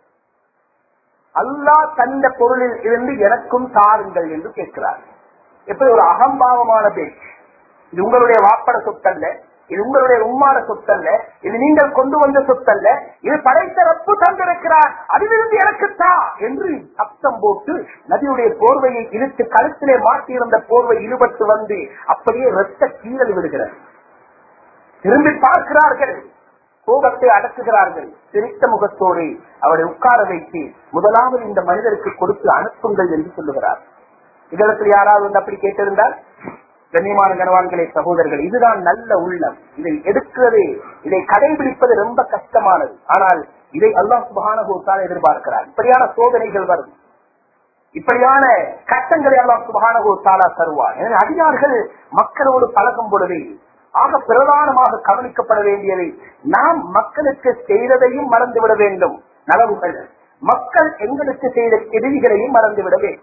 அல்லாஹ் தந்த பொருளில் இருந்து எனக்கும் தாருங்கள் என்று கேட்கிறார் எப்படி ஒரு அகம்பாவமான பேச்சு இது உங்களுடைய வாப்பட சொத்தல்ல இது உங்களுடைய உம்மாட சொத்தல்ல இது நீங்கள் கொண்டு வந்த சொத்தல்ல இது படைத்த ரப்பு தந்திருக்கிறார் அதிலிருந்து எனக்குத்தா என்று சப்தம் போட்டு நதியுடைய போர்வையை இழுத்து கழுத்திலே மாட்டியிருந்த போர்வை இழுபட்டு வந்து அப்படியே ரத்த கீழல் விடுகிறது திரும்பி பார்க்கிறார்கள் கோபத்தை அடக்குகிறார்கள் சிரித்த முகத்தோடு அவரை உட்கார வைத்து முதலாவது இந்த மனிதருக்கு கொடுத்து அனுப்புங்கள் என்று சொல்லுகிறார் இதற்கு யாராவது வந்து அப்படி கேட்டிருந்தால் கண்ணியமான கனவான்களே சகோதரர்கள் இதுதான் நல்ல உள்ளம் இதை எடுக்கிறது இதை கடைபிடிப்பது ரொம்ப கஷ்டமானது ஆனால் இதை அல்லாஹ் சுபகானகோத்தால் எதிர்பார்க்கிறார் இப்படியான சோதனைகள் வரும் இப்படியான கட்டங்களை அல்லாஹ் சுபகானகோத்தாலா தருவார் எனவே அதிகாரிகள் மக்களோடு பழகும் பொழுது ஆக பிரதானமாக கவனிக்கப்பட வேண்டியதை நாம் மக்களுக்கு செய்ததையும் மறந்துவிட வேண்டும் நலவுகள் மக்கள் எங்களுக்கு செய்த கெடுதிகளையும் மறந்துவிட வேண்டும்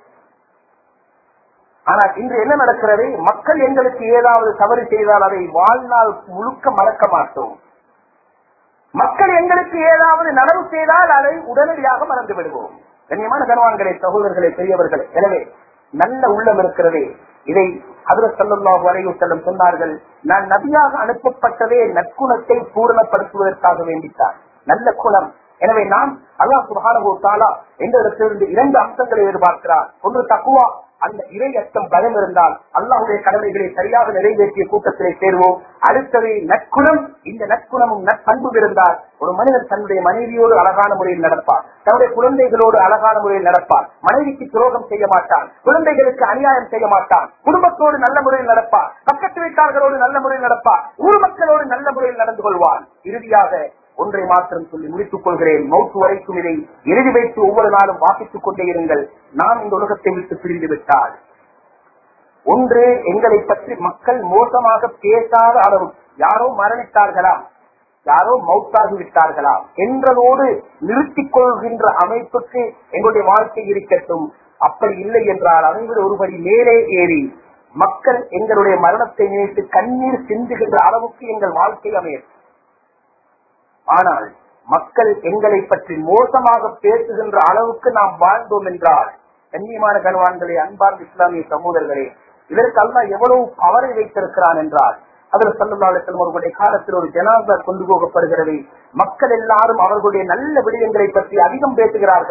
ஆனால் இன்று என்ன நடக்கிறது மக்கள் எங்களுக்கு ஏதாவது தவறு செய்தால் அதை வாழ்நாள் முழுக்க மறக்க மாட்டோம் மக்கள் எங்களுக்கு ஏதாவது நனவு செய்தால் அதை உடனடியாக மறந்து விடுவோம் கண்ணியமான கனவான்களே சகோதரர்களே பெரியவர்களே எனவே நல்ல உள்ளம் இருக்கிறதே இதை அதில் செல்லல்லாஹு அலைவு செல்லம் சொன்னார்கள் நான் நபியாக அனுப்பப்பட்டதே நற்குணத்தை பூரணப்படுத்துவதற்காக வேண்டித்தான் நல்ல குணம் எனவே நாம் அல்லாஹ் சுபானு தாலா என்ற இடத்திலிருந்து இரண்டு அம்சங்களை எதிர்பார்க்கிறார் ஒன்று தக்குவா அந்த இறை அச்சம் பயம் இருந்தால் அல்லாஹுடைய கடமைகளை சரியாக நிறைவேற்றிய கூட்டத்திலே சேருவோம் அடுத்தது நற்குணம் இந்த நற்குணமும் நற்பண்பும் இருந்தால் ஒரு மனிதன் தன்னுடைய மனைவியோடு அழகான முறையில் நடப்பார் தன்னுடைய குழந்தைகளோடு அழகான முறையில் நடப்பார் மனைவிக்கு துரோகம் செய்ய மாட்டான் குழந்தைகளுக்கு அநியாயம் செய்ய மாட்டான் குடும்பத்தோடு நல்ல முறையில் நடப்பார் பக்கத்து வீட்டார்களோடு நல்ல முறையில் நடப்பார் ஊர் மக்களோடு நல்ல முறையில் நடந்து கொள்வார் இறுதியாக ஒன்றை மாத்திரம் சொல்லி முடித்துக் கொள்கிறேன் மௌத்து வரைக்கும் இதை எழுதி வைத்து ஒவ்வொரு நாளும் வாசித்துக் கொண்டே இருங்கள் நாம் இந்த உலகத்தை விட்டு பிரிந்து விட்டால் ஒன்று எங்களை பற்றி மக்கள் மோசமாக பேசாத அளவு யாரோ மரணித்தார்களாம் யாரோ மௌத்தாகி விட்டார்களாம் என்றதோடு நிறுத்திக் கொள்கின்ற அமைப்புக்கு எங்களுடைய வாழ்க்கை இருக்கட்டும் அப்படி இல்லை என்றால் அதை விட ஒருபடி மேலே ஏறி மக்கள் எங்களுடைய மரணத்தை நினைத்து கண்ணீர் சிந்துகின்ற அளவுக்கு எங்கள் வாழ்க்கை அமையும் ஆனால் மக்கள் எங்களை பற்றி மோசமாக பேசுகின்ற அளவுக்கு நாம் வாழ்ந்தோம் என்றால் கண்ணியமான கனவான்களே அன்பார்ந்த இஸ்லாமிய சமூகங்களே இதற்கு அல்லா எவ்வளவு பவரை வைத்திருக்கிறான் என்றால் அதில் சல்லல்லாஹு அவர்களுடைய காலத்தில் ஒரு ஜனாதா கொண்டு போகப்படுகிறது மக்கள் எல்லாரும் அவர்களுடைய நல்ல விடயங்களை பற்றி அதிகம் பேசுகிறார்கள்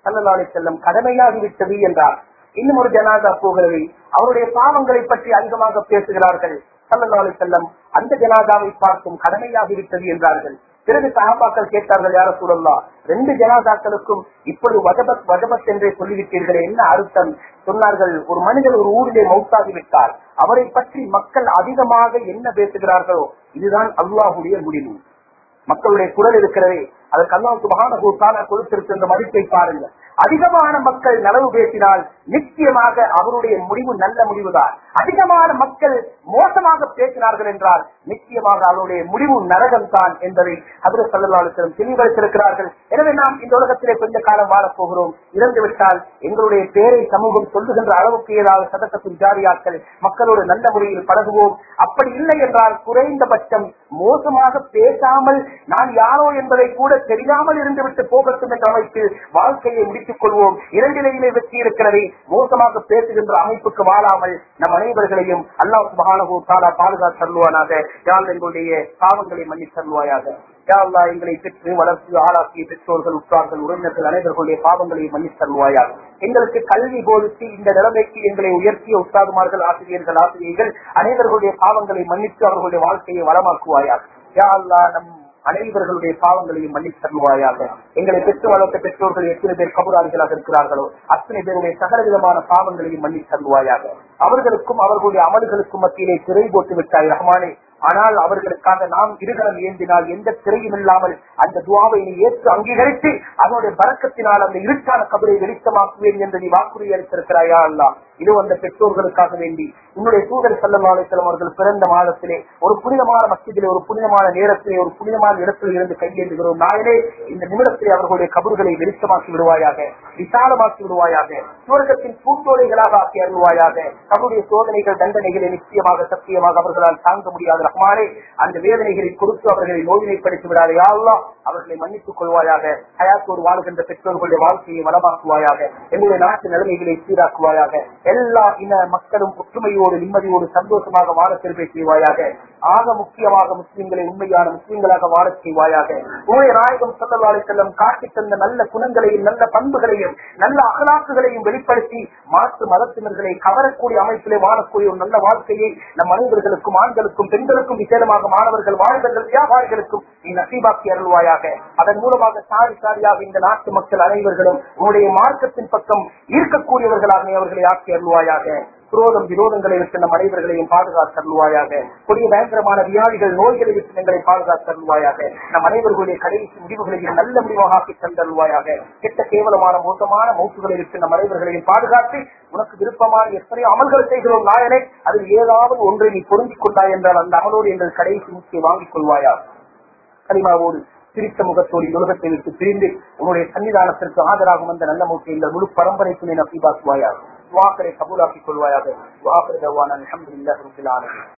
சல்லல்லாஹு செல்லம் கடமையாகிவிட்டது என்றார் இன்னும் ஒரு ஜனாதா போகிறது அவருடைய பாவங்களை பற்றி அதிகமாக பேசுகிறார்கள் சல்லல்லாஹு செல்லம் அந்த ஜனாதாவை பார்த்தும் கடமையாகிவிட்டது என்றார்கள் பிறகு சகாபாக்கள் கேட்டார்கள் யார சூழல்லா ரெண்டு ஜனாதாக்களுக்கும் இப்பொழுது வஜபத் வஜபத் என்றே சொல்லிவிட்டீர்களே என்ன அர்த்தம் சொன்னார்கள் ஒரு மனிதர் ஒரு ஊரிலே மௌத்தாகி விட்டார் அவரை பற்றி மக்கள் அதிகமாக என்ன பேசுகிறார்களோ இதுதான் அல்லாஹுடைய முடிவு மக்களுடைய குரல் இருக்கிறதே அதற்கு அல்லாஹ் சுபகான கொடுத்திருக்கின்ற மதிப்பை பாருங்கள் அதிகமான மக்கள் நலவு பேசினால் நிச்சயமாக அவருடைய முடிவு நல்ல முடிவுதான் அதிகமான மக்கள் மோசமாக பேசினார்கள் என்றால் நிச்சயமாக அவருடைய முடிவு நரகம் தான் என்பதை அதில் சொல்லலாளுக்கும் தெளிவளித்திருக்கிறார்கள் எனவே நாம் இந்த உலகத்திலே கொஞ்ச காலம் வாழப் போகிறோம் இறந்துவிட்டால் எங்களுடைய பேரை சமூகம் சொல்லுகின்ற அளவுக்கு ஏதாவது சதக்கத்தின் ஜாரியாக்கள் மக்களோடு நல்ல முறையில் பழகுவோம் அப்படி இல்லை என்றால் குறைந்தபட்சம் மோசமாக பேசாமல் நான் யாரோ என்பதை கூட தெரியாமல் இருந்துவிட்டு போகட்டும் என்ற அமைப்பில் வாழ்க்கையை முடித்துக் கொள்வோம் இரண்டிலேயுமே வெற்றி இருக்கிறதை மோசமாக பேசுகின்ற அமைப்புக்கு வாழாமல் நம் அனைவர்களையும் அல்லாஹ் சுபஹானஹு தஆலா பாதுகாத்து தருவானாக யாழ் எங்களுடைய பாவங்களை மன்னித் தருவாயாக யா அல்லாஹ் எங்களை பெற்று வளர்த்து ஆளாக்கிய பெற்றோர்கள் உற்றார்கள் உறவினர்கள் அனைவர்களுடைய பாவங்களை மன்னித் தருவாயாக எங்களுக்கு கல்வி போதித்து இந்த நிலைமைக்கு எங்களை உயர்த்திய உஸ்தாதுமார்கள் ஆசிரியர்கள் ஆசிரியர்கள் அனைவர்களுடைய பாவங்களை மன்னித்து அவர்களுடைய வாழ்க்கையை வளமாக்குவாயாக யா அல்லாஹ் நம் அனைவர்களுடைய பாவங்களையும் மன்னித் தருவாயாக எங்களை பெற்று வளர்த்த பெற்றோர்கள் எத்தனை பேர் கபுராளிகளாக இருக்கிறார்களோ அத்தனை பேருடைய சகல விதமான பாவங்களையும் மன்னித் தருவாயாக அவர்களுக்கும் அவர்களுடைய அமல்களுக்கும் மத்தியிலே திரை போட்டு விட்டாய் ரஹ்மானே ஆனால் அவர்களுக்காக நாம் இருகரம் ஏந்தினால் எந்த திரையும் இல்லாமல் அந்த துவாவை நீ ஏற்று அங்கீகரித்து அதனுடைய பறக்கத்தினால் அந்த இருட்டான கபரை வெளிச்சமாக்குவேன் என்று நீ வாக்குறுதி அளித்திருக்கிறாயா அல்லா இது அந்த பெற்றோர்களுக்காக வேண்டி உன்னுடைய தூதர் செல்லம் அவர்கள் பிறந்த மாதத்திலே ஒரு புனிதமான மத்தியிலே ஒரு புனிதமான நேரத்திலே ஒரு புனிதமான இடத்தில் இருந்து கையேந்துகிறோம் நாயனே இந்த நிமிடத்திலே அவர்களுடைய கபறுகளை வெளிச்சமாக்கி விடுவாயாக விசாலமாக்கி விடுவாயாக சுவர்க்கத்தின் பூந்தோடைகளாக ஆக்கி அருள்வாயாக அவருடைய சோதனைகள் தண்டனைகளை நிச்சயமாக சத்தியமாக அவர்களால் தாங்க முடியாத ரஹ்மானே அந்த வேதனைகளை கொடுத்து அவர்களை நோயினைப்படுத்தி விடாதே அல்லா அவர்களை மன்னித்துக் கொள்வாயாக ஹயாத்தோடு வாழ்கின்ற பெற்றோர்களுடைய வாழ்க்கையை வளமாக்குவாயாக எங்களுடைய நாட்டு நிலைமைகளை சீராக்குவாயாக எல்லா இன மக்களும் ஒற்றுமையோடு நிம்மதியோடு சந்தோஷமாக வாழ திருப்பை செய்வாயாக ஆக முக்கியமாக முஸ்லிம்களை உண்மையான முஸ்லிம்களாக வாழச் செய்வாயாக உடைய நாயகம் சொல்லலாலை செல்லம் காட்டி தந்த நல்ல குணங்களையும் நல்ல பண்புகளையும் நல்ல அகலாக்குகளையும் வெளிப்படுத்தி மாற்று மதத்தினர்களை கவரக்கூடிய அமைப்பிலே வாழக்கூடிய ஒரு நல்ல வாழ்க்கையை நம் அனைவர்களுக்கும் ஆண்களுக்கும் பெண்களுக்கும் விசேடமாக மாணவர்கள் வாழ்வர்கள் வியாபாரிகளுக்கும் நீ நசீபாக்கி அருள்வாயாக அதன் மூலமாக சாரி சாரியாக இந்த நாட்டு மக்கள் அனைவர்களும் உன்னுடைய மார்க்கத்தின் பக்கம் ஈர்க்கக்கூடியவர்களாக நீ அவர்களை ஆக்கி அருள்வாயாக குரோதம் விரோதங்களை விட்டு நம் அனைவர்களையும் பாதுகாத்து அருள்வாயாக கொடிய பயங்கரமான வியாதிகள் நோய்களை விட்டு எங்களை பாதுகாத்து அருள்வாயாக நம் அனைவர்களுடைய கடைசி முடிவுகளையும் நல்ல முடிவாக ஆக்கி தந்தருள்வாயாக கெட்ட கேவலமான மோசமான மௌத்துகளை விட்டு நம் அனைவர்களையும் பாதுகாத்து உனக்கு விருப்பமான எத்தனையோ அமல்கள் செய்கிறோம் நாயனே அதில் ஏதாவது ஒன்றை நீ பொருந்திக் கொண்டாய் என்றால் அந்த அமலோடு எங்கள் கடைசி முக்கிய வாங்கிக் கொள்வாயா கலிமாவோடு சிரித்த முகத்தோடு இந்த உலகத்தை விட்டு பிரிந்து உன்னுடைய சன்னிதானத்திற்கு ஆதராகும் அந்த நல்ல மூட்டை இந்த முழு பரம்பரைக்கு நசீபாக்குவாயாக வாக்கரை கபூலாக்கிக் கொள்வாயாக வாக்கரை அல்ஹம்துலில்லாஹி ரப்பில் ஆலமீன்